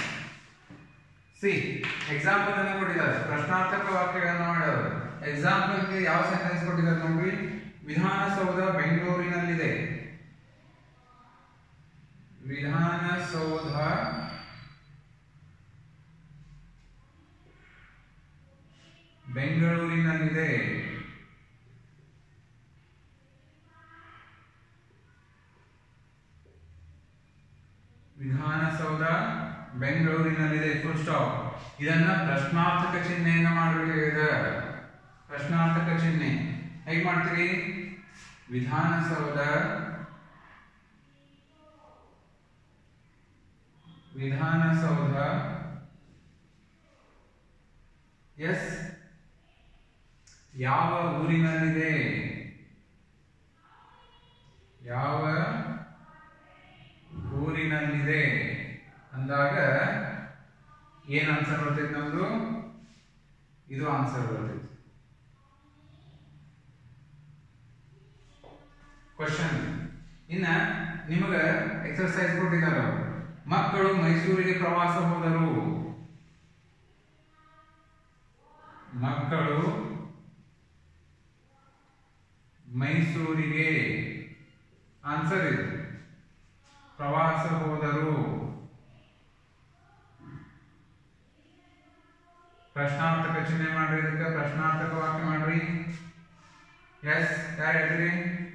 ಸಿ ಎಕ್ಸಾಂಪಲ್ ಅನ್ನ ಕೊಟ್ಟಿದ್ದಾರೆ ಪ್ರಶ್ನಾರ್ಥಕ ವಾಕ್ಯಗಳನ್ನ ಮಾಡ್ಯಾರ ಎಕ್ಸಾಂಪಲ್ಗೆ ಯಾವ ಸೆಂಟೆನ್ಸ್ ಕೊಟ್ಟಿದ್ದಾರೆ ನೋಡ್ರಿ ವಿಧಾನಸೌಧ ಬೆಂಗಳೂರಿನಲ್ಲಿದೆ ವಿಧಾನಸೌಧ ಬೆಂಗಳೂರಿನಲ್ಲಿದೆ ವಿಧಾನಸೌಧ ಬೆಂಗಳೂರಿನಲ್ಲಿದೆ ಫುಲ್ ಸ್ಟಾಪ್ ಇದನ್ನ ಪ್ರಶ್ನಾರ್ಥಕ ಚಿಹ್ನೆಯನ್ನ ಮಾಡಬೇಕಾಗಿದೆ ಪ್ರಶ್ನಾರ್ಥಕ ಚಿಹ್ನೆ ಹೇಗೆ ಮಾಡ್ತೀರಿ ವಿಧಾನಸೌಧ ವಿಧಾನಸೌಧ ಎಸ್ ಯಾವ ಊರಿನಲ್ಲಿದೆ ಯಾವ ಊರಿನಲ್ಲಿದೆ ಅಂದಾಗ ಏನ್ ಆನ್ಸರ್ ಬರ್ತೈತೆ ನಮ್ದು ಇದು ಆನ್ಸರ್ ಬರ್ತೈತೆ ಕ್ವಶನ್ ಇನ್ನ ನಿಮಗ ಎಕ್ಸರ್ಸೈಸ್ ಕೊಟ್ಟಿದ್ದಾರೆ ಅವ್ರು. ಮಕ್ಕಳು ಮೈಸೂರಿಗೆ ಪ್ರವಾಸ ಹೋದರು ಮಕ್ಕಳು ಮೈಸೂರಿಗೆ ಆನ್ಸರ್ ಇದು ಪ್ರವಾಸ ಹೋದರು ಪ್ರಶ್ನಾರ್ಥಕ ಚಿಹ್ನೆ ಮಾಡ್ರಿ ಇದಕ್ಕೆ ಪ್ರಶ್ನಾರ್ಥಕ ವಾಕ್ಯ ಮಾಡ್ರಿ ಎಸ್ ಯಾರು ಹೇಳ್ತೀರಿ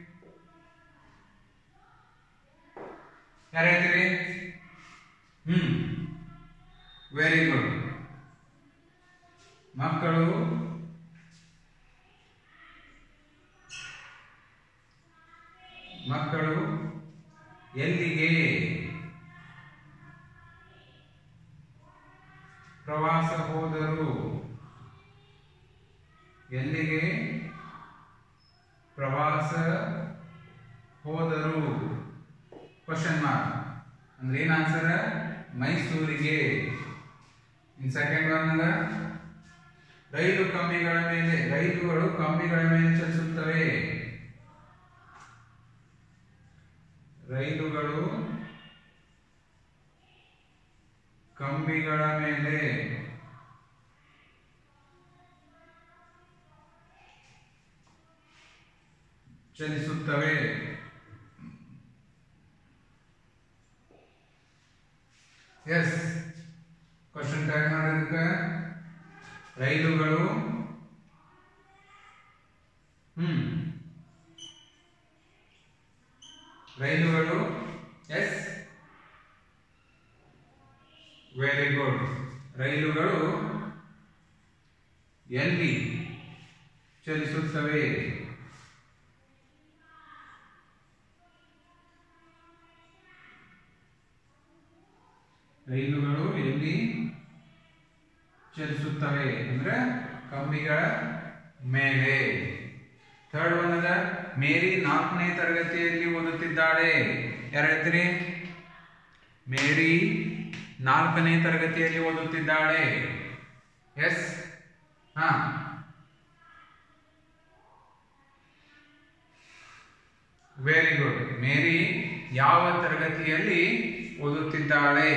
ಯಾರು ಹೇಳ್ತೀರಿ ಹ್ಮ್ ವೆರಿ ಗುಡ್ ಮಕ್ಕಳು ಮಕ್ಕಳು ಎಲ್ಲಿಗೆ ಪ್ರವಾಸ ಹೋದರು ಎಲ್ಲಿಗೆ ಪ್ರವಾಸ ಹೋದರು ಕ್ವಶನ್ ಮಾರ್ಕ್ ಅಂದ್ರೆ ಏನ್ ಆನ್ಸರ್ ಮೈಸೂರಿಗೆ ಇನ್ ಸೆಕೆಂಡ್ ಒನ್ ಅದ ರೈಲು ಕಂಬಿಗಳ ಮೇಲೆ ರೈಲುಗಳು ಕಂಬಿಗಳ ಮೇಲೆ ಚಲಿಸುತ್ತವೆ ರೈಲುಗಳು ಕಂಬಿಗಳ ಮೇಲೆ ಚಲಿಸುತ್ತವೆ ಎಸ್ ಕ್ವಶನ್ ಟ್ಯಾಗ್ ಮಾಡೋದಕ್ಕೆ ರೈಲುಗಳು ಹ್ಮ್ ರೈಲುಗಳು ಎಸ್ ವೆರಿ ಗುಡ್ ರೈಲುಗಳು ಎಲ್ಲಿ ಚಲಿಸುತ್ತವೆ ರೈಲುಗಳು ಎಲ್ಲಿ ಚಲಿಸುತ್ತವೆ ಅಂದ್ರೆ ಕಂಬಿಗಳ ಮೇಲೆ ಥರ್ಡ್ ಒನ್ ಅದ ಮೇರಿ ನಾಲ್ಕನೇ ತರಗತಿಯಲ್ಲಿ ಓದುತ್ತಿದ್ದಾಳೆ ಯಾರು ಹೇಳ್ತೀರಿ ಮೇರಿ ನಾಲ್ಕನೇ ತರಗತಿಯಲ್ಲಿ ಓದುತ್ತಿದ್ದಾಳೆ ಎಸ್ ಹಾ ವೆರಿ ಗುಡ್ ಮೇರಿ ಯಾವ ತರಗತಿಯಲ್ಲಿ ಓದುತ್ತಿದ್ದಾಳೆ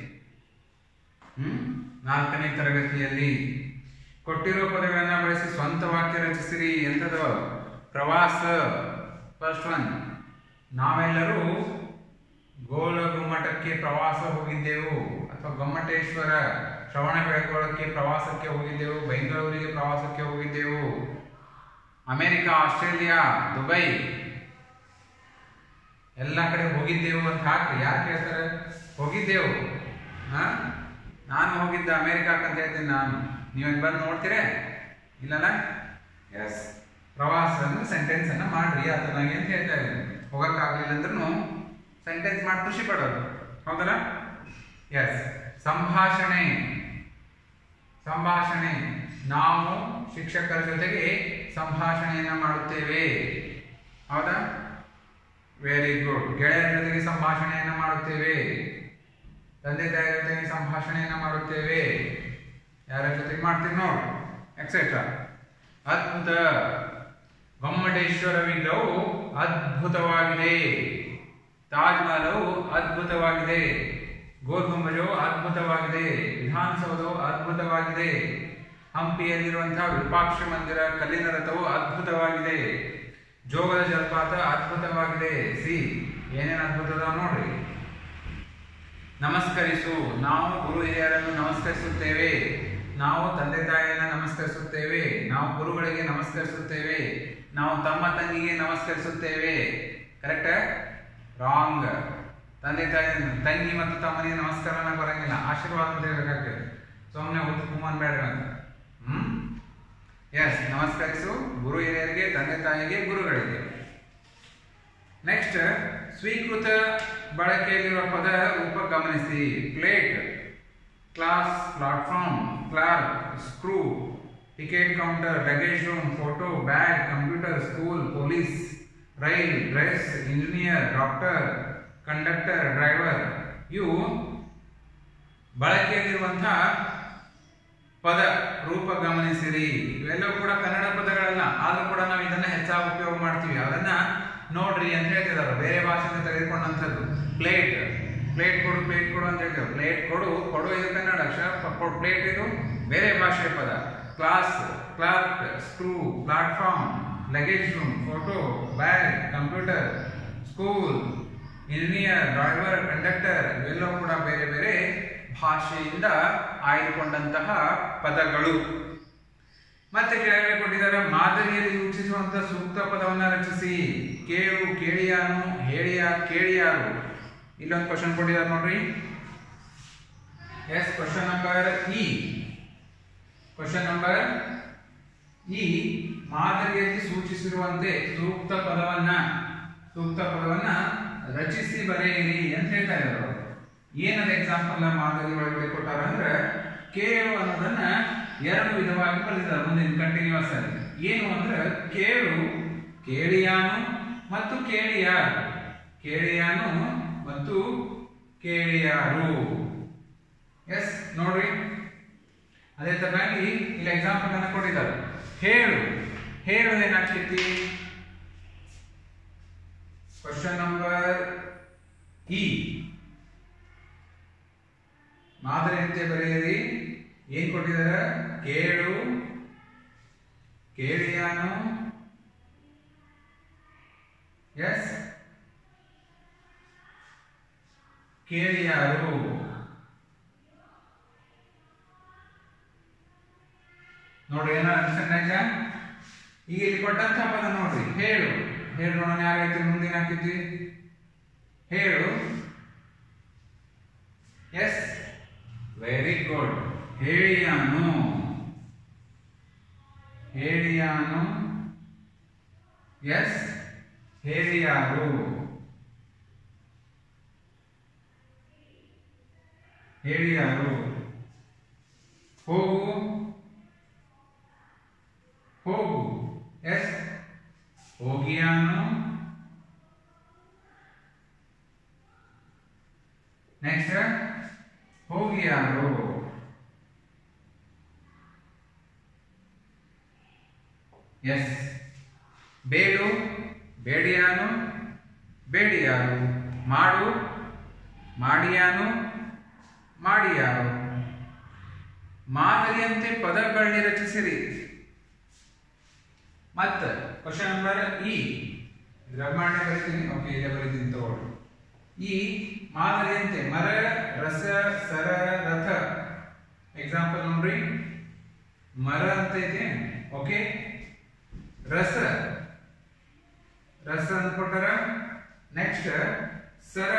ಹ್ಮ್ ನಾಲ್ಕನೇ ತರಗತಿಯಲ್ಲಿ ಕೊಟ್ಟಿರೋ ಪದಗಳನ್ನ ಬಳಸಿ ಸ್ವಂತ ವಾಕ್ಯ ರಚಿಸಿರಿ ಎಂತದ ಪ್ರವಾಸ ಫಸ್ಟ್ ಒನ್ ನಾವೆಲ್ಲರೂ ಗೋಲ ಗುಮ್ಮಟಕ್ಕೆ ಪ್ರವಾಸ ಹೋಗಿದ್ದೆವು ಅಥವಾ ಗೊಮ್ಮಟೇಶ್ವರ ಶ್ರವಣ ಬೆಳಗೊಳಕ್ಕೆ ಪ್ರವಾಸಕ್ಕೆ ಹೋಗಿದ್ದೆವು ಬೆಂಗಳೂರಿಗೆ ಪ್ರವಾಸಕ್ಕೆ ಹೋಗಿದ್ದೆವು ಅಮೆರಿಕ ಆಸ್ಟ್ರೇಲಿಯಾ ದುಬೈ ಎಲ್ಲ ಕಡೆ ಹೋಗಿದ್ದೆವು ಅಂತ ಹಾಕ್ರಿ ಯಾರು ಕೇಳ್ತಾರೆ ಹೋಗಿದ್ದೆವು ಹಾ ನಾನು ಹೋಗಿದ್ದ ಅಮೆರಿಕಕ್ಕೆ ಅಂತ ಹೇಳ್ತೀನಿ ನಾನು ನೀವು ಬಂದು ನೋಡ್ತೀರೇ ಇಲ್ಲಲ್ಲ ಎಸ್ ಪ್ರವಾಸ ಅಂದ್ರೆ ಸೆಂಟೆನ್ಸ್ ಅನ್ನ ಮಾಡ್ರಿ ಅದು ನಂಗೆ ಅಂತ ಹೇಳ್ತಾ ಇದ್ದೀನಿ ಹೋಗಕ್ಕಾಗ್ಲಿಲ್ಲ ಅಂದ್ರೂ ಸೆಂಟೆನ್ಸ್ ಮಾಡಿ ಖುಷಿ ಪಡೋದು ಹೌದಲ್ಲ ಎಸ್ ಸಂಭಾಷಣೆ ಸಂಭಾಷಣೆ ನಾವು ಶಿಕ್ಷಕರ ಜೊತೆಗೆ ಸಂಭಾಷಣೆಯನ್ನ ಮಾಡುತ್ತೇವೆ ಹೌದಾ ವೆರಿ ಗುಡ್ ಗೆಳೆಯರ ಜೊತೆಗೆ ಸಂಭಾಷಣೆಯನ್ನ ಮಾಡುತ್ತೇವೆ ತಂದೆ ತಾಯಿಯ ಜೊತೆಗೆ ಸಂಭಾಷಣೆಯನ್ನ ಮಾಡುತ್ತೇವೆ ಯಾರ ಜೊತೆಗೆ ಮಾಡ್ತೀವಿ ನೋಡಿ ಎಕ್ಸೆಟ್ರಾ ಅದ್ಭುತ ಗೊಮ್ಮಟೇಶ್ವರ ವಿಗ್ರಹವು ಅದ್ಭುತವಾಗಿದೆ ತಾಜ್ ಮಹಲವು ಅದ್ಭುತವಾಗಿದೆ ಗೋಲ್ ಗುಂಬಜವು ಅದ್ಭುತವಾಗಿದೆ ವಿಧಾನಸೌಧವು ಅದ್ಭುತವಾಗಿದೆ ಹಂಪಿಯಲ್ಲಿರುವಂತಹ ವಿರೂಪಾಕ್ಷ ಮಂದಿರ ಕಲ್ಲಿನ ರಥವು ಅದ್ಭುತವಾಗಿದೆ ಜೋಗದ ಜಲಪಾತ ಅದ್ಭುತವಾಗಿದೆ ಸಿ ಏನೇನು ಅದ್ಭುತ ಅದಾವ ನೋಡ್ರಿ ನಮಸ್ಕರಿಸು ನಾವು ಗುರು ಹಿರಿಯರನ್ನು ನಮಸ್ಕರಿಸುತ್ತೇವೆ ನಾವು ತಂದೆ ತಾಯಿಯನ್ನ ನಮಸ್ಕರಿಸುತ್ತೇವೆ ನಾವು ಗುರುಗಳಿಗೆ ನಮಸ್ಕರಿಸುತ್ತೇವೆ ನಾವು ತಮ್ಮ ತಂಗಿಗೆ ನಮಸ್ಕರಿಸುತ್ತೇವೆ ಕರೆಕ್ಟ್ ರಾಂಗ್ ತಂದೆ ತಾಯಿ ತಂಗಿ ಮತ್ತು ತಮ್ಮನಿಗೆ ನಮಸ್ಕಾರ ಬರಂಗಿಲ್ಲ ಆಶೀರ್ವಾದ ಅಂತ ಹೇಳ್ಬೇಕಾಗ್ತದೆ ಸುಮ್ಮನೆ ಹೊತ್ತು ಕುಮಾನ್ ಬೇಡ ಅಂತ ಹ್ಮ್ ಎಸ್ ನಮಸ್ಕರಿಸು ಗುರು ಹಿರಿಯರಿಗೆ ತಂದೆ ತಾಯಿಗೆ ಗುರುಗಳಿಗೆ ನೆಕ್ಸ್ಟ್ ಸ್ವೀಕೃತ ಬಳಕೆಯಲ್ಲಿರುವ ಪದ ರೂಪ ಗಮನಿಸಿ plate class platform clerk screw ticket counter luggage room photo bag computer school police rail dress engineer doctor conductor driver ಇವು ಬಳಕೆಯಲ್ಲಿರುವಂತಹ ಪದ ರೂಪ ಗಮನಿಸಿರಿ ಇವೆಲ್ಲವೂ ಕೂಡ ಕನ್ನಡ ಪದಗಳಲ್ಲ ಆದ್ರೂ ಕೂಡ ನಾವು ಇದನ್ನ ಹೆಚ್ಚಾಗಿ ಉಪಯೋಗ ಮಾಡ್ತೀವಿ ಅದನ್ನ ನೋಡ್ರಿ ಅಂತ ಹೇಳ್ತಿದಾರೆ ಬೇರೆ ಭಾಷೆಯಿಂದ ತೆಗೆದುಕೊಂಡಂಥದ್ದು ಪ್ಲೇಟ್ ಪ್ಲೇಟ್ ಕೊಡು ಪ್ಲೇಟ್ ಕೊಡು ಅಂತ ಹೇಳ್ತೇವೆ ಪ್ಲೇಟ್ ಕೊಡು ಕೊಡು ಇದು ಕನ್ನಡ ಅಕ್ಷರ ಪ್ಲೇಟ್ ಇದು ಬೇರೆ ಭಾಷೆಯ ಪದ class clerk screw platform luggage room photo bag computer school engineer driver conductor ಇವೆಲ್ಲವೂ ಕೂಡ ಬೇರೆ ಬೇರೆ ಭಾಷೆಯಿಂದ ಆಯ್ದುಕೊಂಡಂತಹ ಪದಗಳು ಮತ್ತೆ ಕೆಳಗಡೆ ಕೊಟ್ಟಿದ್ದಾರೆ ಮಾದರಿಯಲ್ಲಿ ಸೂಚಿಸುವಂತ ಸೂಕ್ತ ಪದವನ್ನ ರಚಿಸಿ ಕೇಳು ಕೇಳಿಯಾನು ಹೇಳಿಯ ಕೇಳಿಯಾರು ಇಲ್ಲೊಂದು ಕ್ವಶನ್ ಕೊಟ್ಟಿದ್ದಾರೆ ನೋಡ್ರಿ ಎಸ್ ಕ್ವಶನ್ ನಂಬರ್ ಇ ಕ್ವಶನ್ ನಂಬರ್ ಈ ಮಾದರಿಯಲ್ಲಿ ಸೂಚಿಸಿರುವಂತೆ ಸೂಕ್ತ ಪದವನ್ನ ಸೂಕ್ತ ಪದವನ್ನ ರಚಿಸಿ ಬರೆಯಿರಿ ಅಂತ ಹೇಳ್ತಾ ಇದ್ದಾರೆ ಅವರು. ಏನದ ಎಕ್ಸಾಂಪಲ್ ಮಾದರಿ ಒಳಗಡೆ ಕೊಟ್ಟಾರ ಅಂದ್ರೆ ಕೇಳು ಅನ್ನೋದನ್ನ ಎರಡು ವಿಧವಾಗಿ ಬರೆದಿದ್ದಾರೆ ಮುಂದಿನ ಕಂಟಿನ್ಯೂಸ್ ಅಲ್ಲಿ ಏನು ಅಂದ್ರೆ ಕೇಳು ಕೇಳಿಯಾನು ಮತ್ತು ಕೇಳಿಯಾರು ಕೇಳಿಯಾನು ಮತ್ತು ಕೇಳಿಯಾರು ಎಸ್ ನೋಡ್ರಿ ಅದೇ ತರನಾಗಿ ಇಲ್ಲಿ ಎಕ್ಸಾಂಪಲ್ ಅನ್ನ ಕೊಟ್ಟಿದ್ದಾರೆ ಹೇಳು ಹೇಳು ಏನಾಗ್ತೈತಿ ಕ್ವಶನ್ ನಂಬರ್ ಇ ಮಾದರಿಯಂತೆ ಬರೆಯಿರಿ ಏನ್ ಕೊಟ್ಟಿದ್ದಾರೆ ಕೇಳು ಕೇಳಿಯಾನು ಎಸ್ ಕೇಳಿಯಾರು ನೋಡ್ರಿ ಏನೋ ಅನ್ಸಂಡ ಈಗ ಇಲ್ಲಿ ಕೊಟ್ಟಂತ ಪದ ನೋಡ್ರಿ ಹೇಳು ಹೇಳು ನೋಡೋಣ ಯಾರೈತಿ ಮುಂದಿನ ಹಾಕಿದ್ವಿ ಹೇಳು ಎಸ್ ವೆರಿ ಗುಡ್ ಹೇಳಿಯಾನು ಹೇಳಿಯಾನು ಎಸ್ ಹೇಳಿಯಾರು ಹೇಳಿಯಾರು ಹೋಗು ಹೋಗು ಎಸ್ ಹೋಗಿಯಾನು ನೆಕ್ಸ್ಟ್ ಹೋಗಿಯಾರು ಎಸ್ ಬೇಡು ಬೇಡಿಯಾನು ಬೇಡಿಯಾರು ಮಾಡು ಮಾಡಿಯಾನು ಮಾಡಿಯಾರು ಮಾದರಿಯಂತೆ ಪದಗಳನ್ನ ರಚಿಸಿರಿ ಮತ್ತ ಕ್ವಶನ್ ನಂಬರ್ ಇ ಬ್ರಹ್ಮಾಂಡ ಬರೀತೀನಿ ಓಕೆ ಇಲ್ಲೇ ಬರೀತೀನಿ ತಗೊಳ್ಳಿ ಈ ಮಾದರಿಯಂತೆ ಮರ ರಸ ಸರ ರಥ ಎಕ್ಸಾಂಪಲ್ ನೋಡ್ರಿ ಮರ ಅಂತ ಐತೆ ಓಕೆ ರಸ ರಸ ಅಂತ ಕೊಟ್ಟಾರ ನೆಕ್ಸ್ಟ್ ಸರ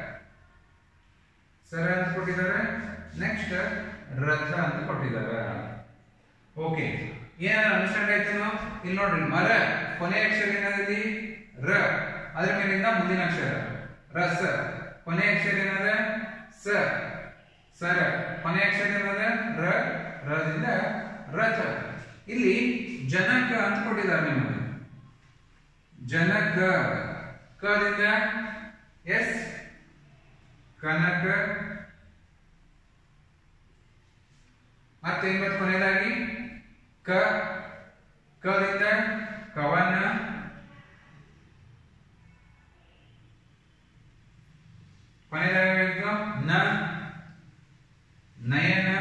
ಸರ ಅಂತ ಕೊಟ್ಟಿದ್ದಾರೆ ನೆಕ್ಸ್ಟ್ ರಥ ಅಂತ ಕೊಟ್ಟಿದ್ದಾರೆ ಓಕೆ ಏನಾರ ಅಂಡರ್ಸ್ಟ್ಯಾಂಡ್ ಆಯ್ತು ಇಲ್ಲಿ ನೋಡ್ರಿ ಮರ ಕೊನೆ ಅಕ್ಷರ ಏನಾಗಿದೆ ರ ಅದ್ರ ಮೇಲಿಂದ ಮುಂದಿನ ಅಕ್ಷರ ರಸ ಕೊನೆ ಅಕ್ಷರ ಏನದ ಸ ಸರ ಕೊನೆ ಅಕ್ಷರ ಏನದ ರ ರದಿಂದ ರಥ ಇಲ್ಲಿ ಜನಕ ಅಂತ ಕೊಟ್ಟಿದ್ದಾರೆ ನಿಮಗೆ ಜನಕ ಕದಿಂದ ಎಸ್ ಕನಕ ಮತ್ತೆ ಮತ್ತೆ ಕೊನೆಯದಾಗಿ ಕ ಕದಿಂದ ಕವನ ಕೊನೆಯದಾಗಿ ನ ನಯನ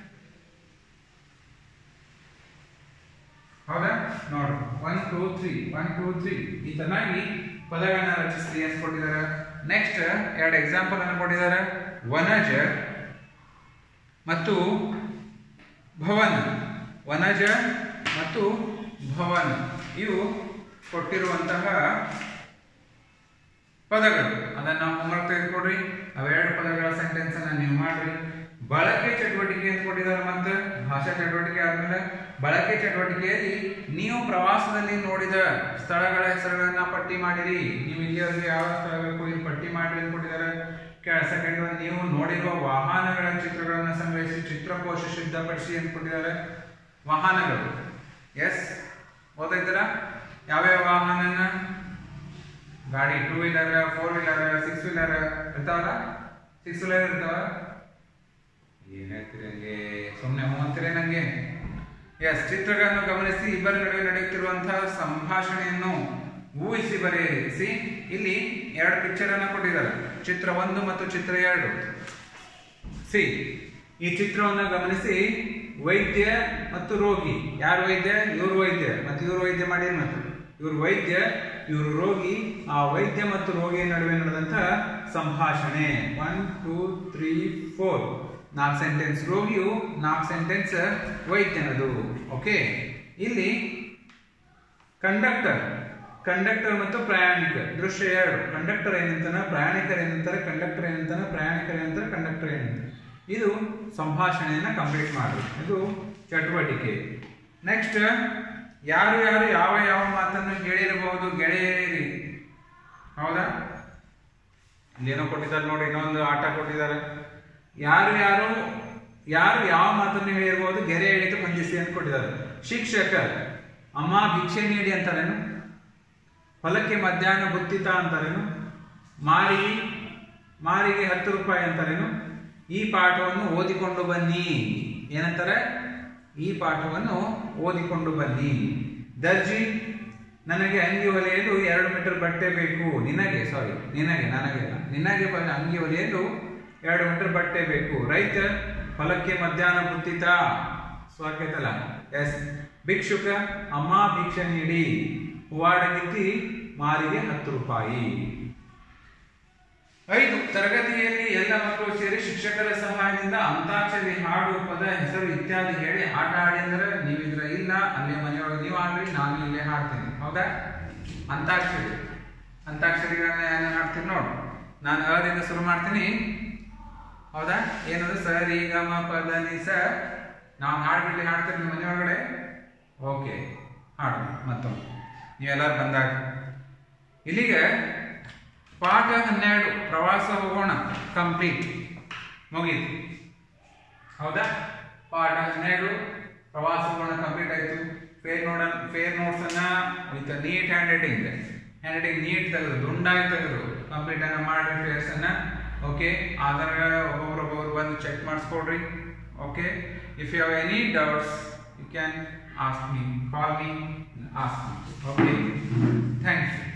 ಹೌದಾ ನೋಡು one two three one two three ಈ ತನಾಗಿ ಪದಗಳನ್ನ ರಚಿಸ್ರಿ ಅಂತ ಕೊಟ್ಟಿದ್ದಾರೆ ನೆಕ್ಸ್ಟ್ ಎರಡು ಎಕ್ಸಾಂಪಲ್ ಅನ್ನು ಕೊಟ್ಟಿದ್ದಾರೆ ವನಜ ಮತ್ತು ಭವನ ವನಜ ಮತ್ತು ಭವನ ಇವು ಕೊಟ್ಟಿರುವಂತಹ ಪದಗಳು ಅದನ್ನ ಹೋಮ್ವರ್ಕ್ ತೆಗೆದುಕೊಡ್ರಿ ಅವೆರಡು ಪದಗಳ ಸೆಂಟೆನ್ಸ್ ಅನ್ನ ನೀವು ಮಾಡ್ರಿ ಬಳಕೆ ಚಟುವಟಿಕೆ ಅಂತ ಕೊಟ್ಟಿದ್ದಾರೆ ಮತ್ತೆ ಭಾಷಾ ಚಟುವಟಿಕೆ ಆದ್ಮೇಲೆ ಬಳಕೆ ಚಟುವಟಿಕೆಯಲ್ಲಿ ನೀವು ಪ್ರವಾಸದಲ್ಲಿ ನೋಡಿದ ಸ್ಥಳಗಳ ಹೆಸರುಗಳನ್ನ ಪಟ್ಟಿ ಮಾಡಿರಿ ನೀವು ಇಲ್ಲಿಯವರೆಗೆ ಯಾವ ಸ್ಥಳಗಳಿಗೆ ಹೋಗಿ ಪಟ್ಟಿ ಮಾಡಿರಿ ಅಂತ ಕೊಟ್ಟಿದ್ದಾರೆ ಸೆಕೆಂಡ್ ಒನ್ ನೀವು ನೋಡಿರುವ ವಾಹನಗಳ ಚಿತ್ರಗಳನ್ನ ಸಂಗ್ರಹಿಸಿ ಚಿತ್ರಕೋಶ ಸಿದ್ಧಪಡಿಸಿ ಅಂತ ಕೊಟ್ಟಿದ್ದಾರೆ ವಾಹನಗಳು ಎಸ್ ಓದಿದ್ದೀರಾ ಯಾವ್ಯಾವ ವಾಹನನ ಗಾಡಿ two wheeler four wheeler six wheeler ಇರ್ತಾವಲ್ಲ ಸಿಕ್ಸ್ ವೀಲರ್ ಇರ್ತಾವ ಏನ್ ಹೇಳ್ತೀರಿ ಹಂಗೆ ಸುಮ್ಮನೆ ಅಂತೀರಿ ನಂಗೆ ಎಸ್ ಚಿತ್ರಗಳನ್ನು ಗಮನಿಸಿ ಇಬ್ಬರ ನಡುವೆ ನಡೆಯುತ್ತಿರುವಂತಹ ಸಂಭಾಷಣೆಯನ್ನು ಊಹಿಸಿ ಬರೆಯಿಸಿ ಇಲ್ಲಿ ಎರಡು ಪಿಕ್ಚರ್ ಅನ್ನ ಕೊಟ್ಟಿದ್ದಾರೆ ಚಿತ್ರ ಒಂದು ಮತ್ತು ಚಿತ್ರ ಎರಡು ಸಿ ಈ ಚಿತ್ರವನ್ನು ಗಮನಿಸಿ ವೈದ್ಯ ಮತ್ತು ರೋಗಿ ಯಾರು ವೈದ್ಯ ಇವ್ರು ವೈದ್ಯ ಮತ್ತು ಇವ್ರು ವೈದ್ಯ ಮಾಡಿ ಮತ್ತು ಇವ್ರು ವೈದ್ಯ ಇವರು ರೋಗಿ ಆ ವೈದ್ಯ ಮತ್ತು ರೋಗಿಯ ನಡುವೆ ನಡೆದಂತ ಸಂಭಾಷಣೆ ಒನ್ ಟೂ ತ್ರೀ ಫೋರ್ ನಾಲ್ಕು ಸೆಂಟೆನ್ಸ್ ರೋಗಿಯು ನಾಲ್ಕು ಸೆಂಟೆನ್ಸ್ ವೈದ್ಯನದು ಓಕೆ ಇಲ್ಲಿ ಕಂಡಕ್ಟರ್ ಕಂಡಕ್ಟರ್ ಮತ್ತು ಪ್ರಯಾಣಿಕ ದೃಶ್ಯ ಎರಡು ಕಂಡಕ್ಟರ್ ಏನಂತಾನೆ ಪ್ರಯಾಣಿಕರು ಏನಂತಾರೆ ಕಂಡಕ್ಟರ್ ಏನಂತಾನೆ ಪ್ರಯಾಣಿಕರು ಏನಂತಾರೆ ಕಂಡಕ್ಟರ್ ಏನಂತಾರೆ ಇದು ಸಂಭಾಷಣೆಯನ್ನ ಕಂಪ್ಲೀಟ್ ಮಾಡಿ ಇದು ಚಟುವಟಿಕೆ ನೆಕ್ಸ್ಟ್ ಯಾರು ಯಾರು ಯಾವ ಯಾವ ಮಾತನ್ನು ಹೇಳಿರಬಹುದು ಗೆಳೆಯರಿ ಹೌದಾ ಇಲ್ಲೇನೋ ಕೊಟ್ಟಿದ್ದಾರೆ ನೋಡಿ ಇನ್ನೊಂದು ಆಟ ಕೊಟ್ಟಿದ್ದಾರೆ ಯಾರು ಯಾರು ಯಾರು ಯಾವ ಮಾತನ್ನು ಹೇಳಿರ್ಬೋದು ಗೆರೆ ಎಳಿತು ಹೊಂದಿಸಿ ಅಂತ ಕೊಟ್ಟಿದ್ದಾರೆ ಶಿಕ್ಷಕ ಅಮ್ಮ ಭಿಕ್ಷೆ ನೀಡಿ ಅಂತಾರೇನು ಹೊಲಕ್ಕೆ ಮಧ್ಯಾಹ್ನ ಬುತ್ತಿತ ಅಂತಾರೇನು ಮಾರಿ ಮಾರಿಗೆ ಹತ್ತು ರೂಪಾಯಿ ಅಂತಾರೇನು ಈ ಪಾಠವನ್ನು ಓದಿಕೊಂಡು ಬನ್ನಿ ಏನಂತಾರೆ ಈ ಪಾಠವನ್ನು ಓದಿಕೊಂಡು ಬನ್ನಿ ದರ್ಜಿ ನನಗೆ ಅಂಗಿ ಹೊಲಿಯಲು ಎರಡು ಮೀಟರ್ ಬಟ್ಟೆ ಬೇಕು ನಿನಗೆ ಸಾರಿ ನಿನಗೆ ನನಗೆ ಅಲ್ಲ. ನಿನಗೆ ಬ- ಅಂಗಿ ಹೊಲಿಯಲು ಎರಡು ಮೀಟರ್ ಬಟ್ಟೆ ಬೇಕು ರೈತ ಹೊಲಕ್ಕೆ ಮಧ್ಯಾಹ್ನ ಬುತ್ತಿತ ಸ್ವಾಕ್ಯತಲ ಎಸ್ ಭಿಕ್ಷುಕ ಅಮ್ಮ ಭಿಕ್ಷೆ ನೀಡಿ ಹೂವಾಡಗಿತ್ತಿ ಮಾರಿಗೆ ಹತ್ತು ರೂಪಾಯಿ ಐದು ತರಗತಿಯಲ್ಲಿ ಎಲ್ಲ ಮಕ್ಕಳು ಸೇರಿ ಶಿಕ್ಷಕರ ಸಹಾಯದಿಂದ ಅಂತಾಕ್ಷರಿ ಹಾಡು ಪದ ಹೆಸರು ಇತ್ಯಾದಿ ಹೇಳಿ ಆಟ ಆಡಿ ಅಂದ್ರೆ ನೀವಿದ್ರ ಇಲ್ಲ ಅಲ್ಲೇ ಮನೆಯೊಳಗೆ ನೀವು ಆಡ್ರಿ ನಾನು ಇಲ್ಲೇ ಹಾಡ್ತೀನಿ ಹೌದಾ ಅಂತಾಕ್ಷರಿ ಅಂತಾಕ್ಷರಿಗಳನ್ನ ಏನೇನು ಹಾಡ್ತೀನಿ ನೋಡು ನಾನು ಅದಿಂದ ಶುರು ಮಾಡ್ತೀನಿ ಹೌದಾ ಏನದು ಸರ್ ಈಗ ಮ ಪದ ನಿ ಸ ನಾವು ಹಾಡ್ಬಿಡ್ಲಿ ಹಾಡ್ತೀರಿ ನಿಮ್ಮ ಮನೆಯೊಳಗಡೆ ಓಕೆ ಹಾಡು ಮತ್ತೊಮ್ಮೆ ನೀವೆಲ್ಲರೂ ಬಂದಾಗ ಇಲ್ಲಿಗೆ ಪಾಠ ಹನ್ನೆರಡು ಪ್ರವಾಸ ಹೋಗೋಣ ಕಂಪ್ಲೀಟ್ ಮುಗೀತು ಹೌದಾ ಪಾಠ ಹನ್ನೆರಡು ಪ್ರವಾಸ ಹೋಗೋಣ ಕಂಪ್ಲೀಟ್ ಆಯ್ತು ಫೇರ್ ನೋಡ ಫೇರ್ ನೋಟ್ಸ್ ಅನ್ನ with neat handwriting handwriting neat ತೆಗೆದು ದುಂಡಾಗಿ ತೆಗೆದು ಕಂಪ್ಲೀಟ್ ಅನ್ನ ಮಾಡಿ ಫೇರ್ಸ್ ಅನ್ನ ಓಕೆ ಆಧಾರ ಒಬ್ಬೊಬ್ರು ಒಬ್ಬೊಬ್ರು ಬಂದು ಚೆಕ್ ಮಾಡಿಸ್ಕೊಡ್ರಿ okay if you have any doubts you can ask me call me ask me okay thank you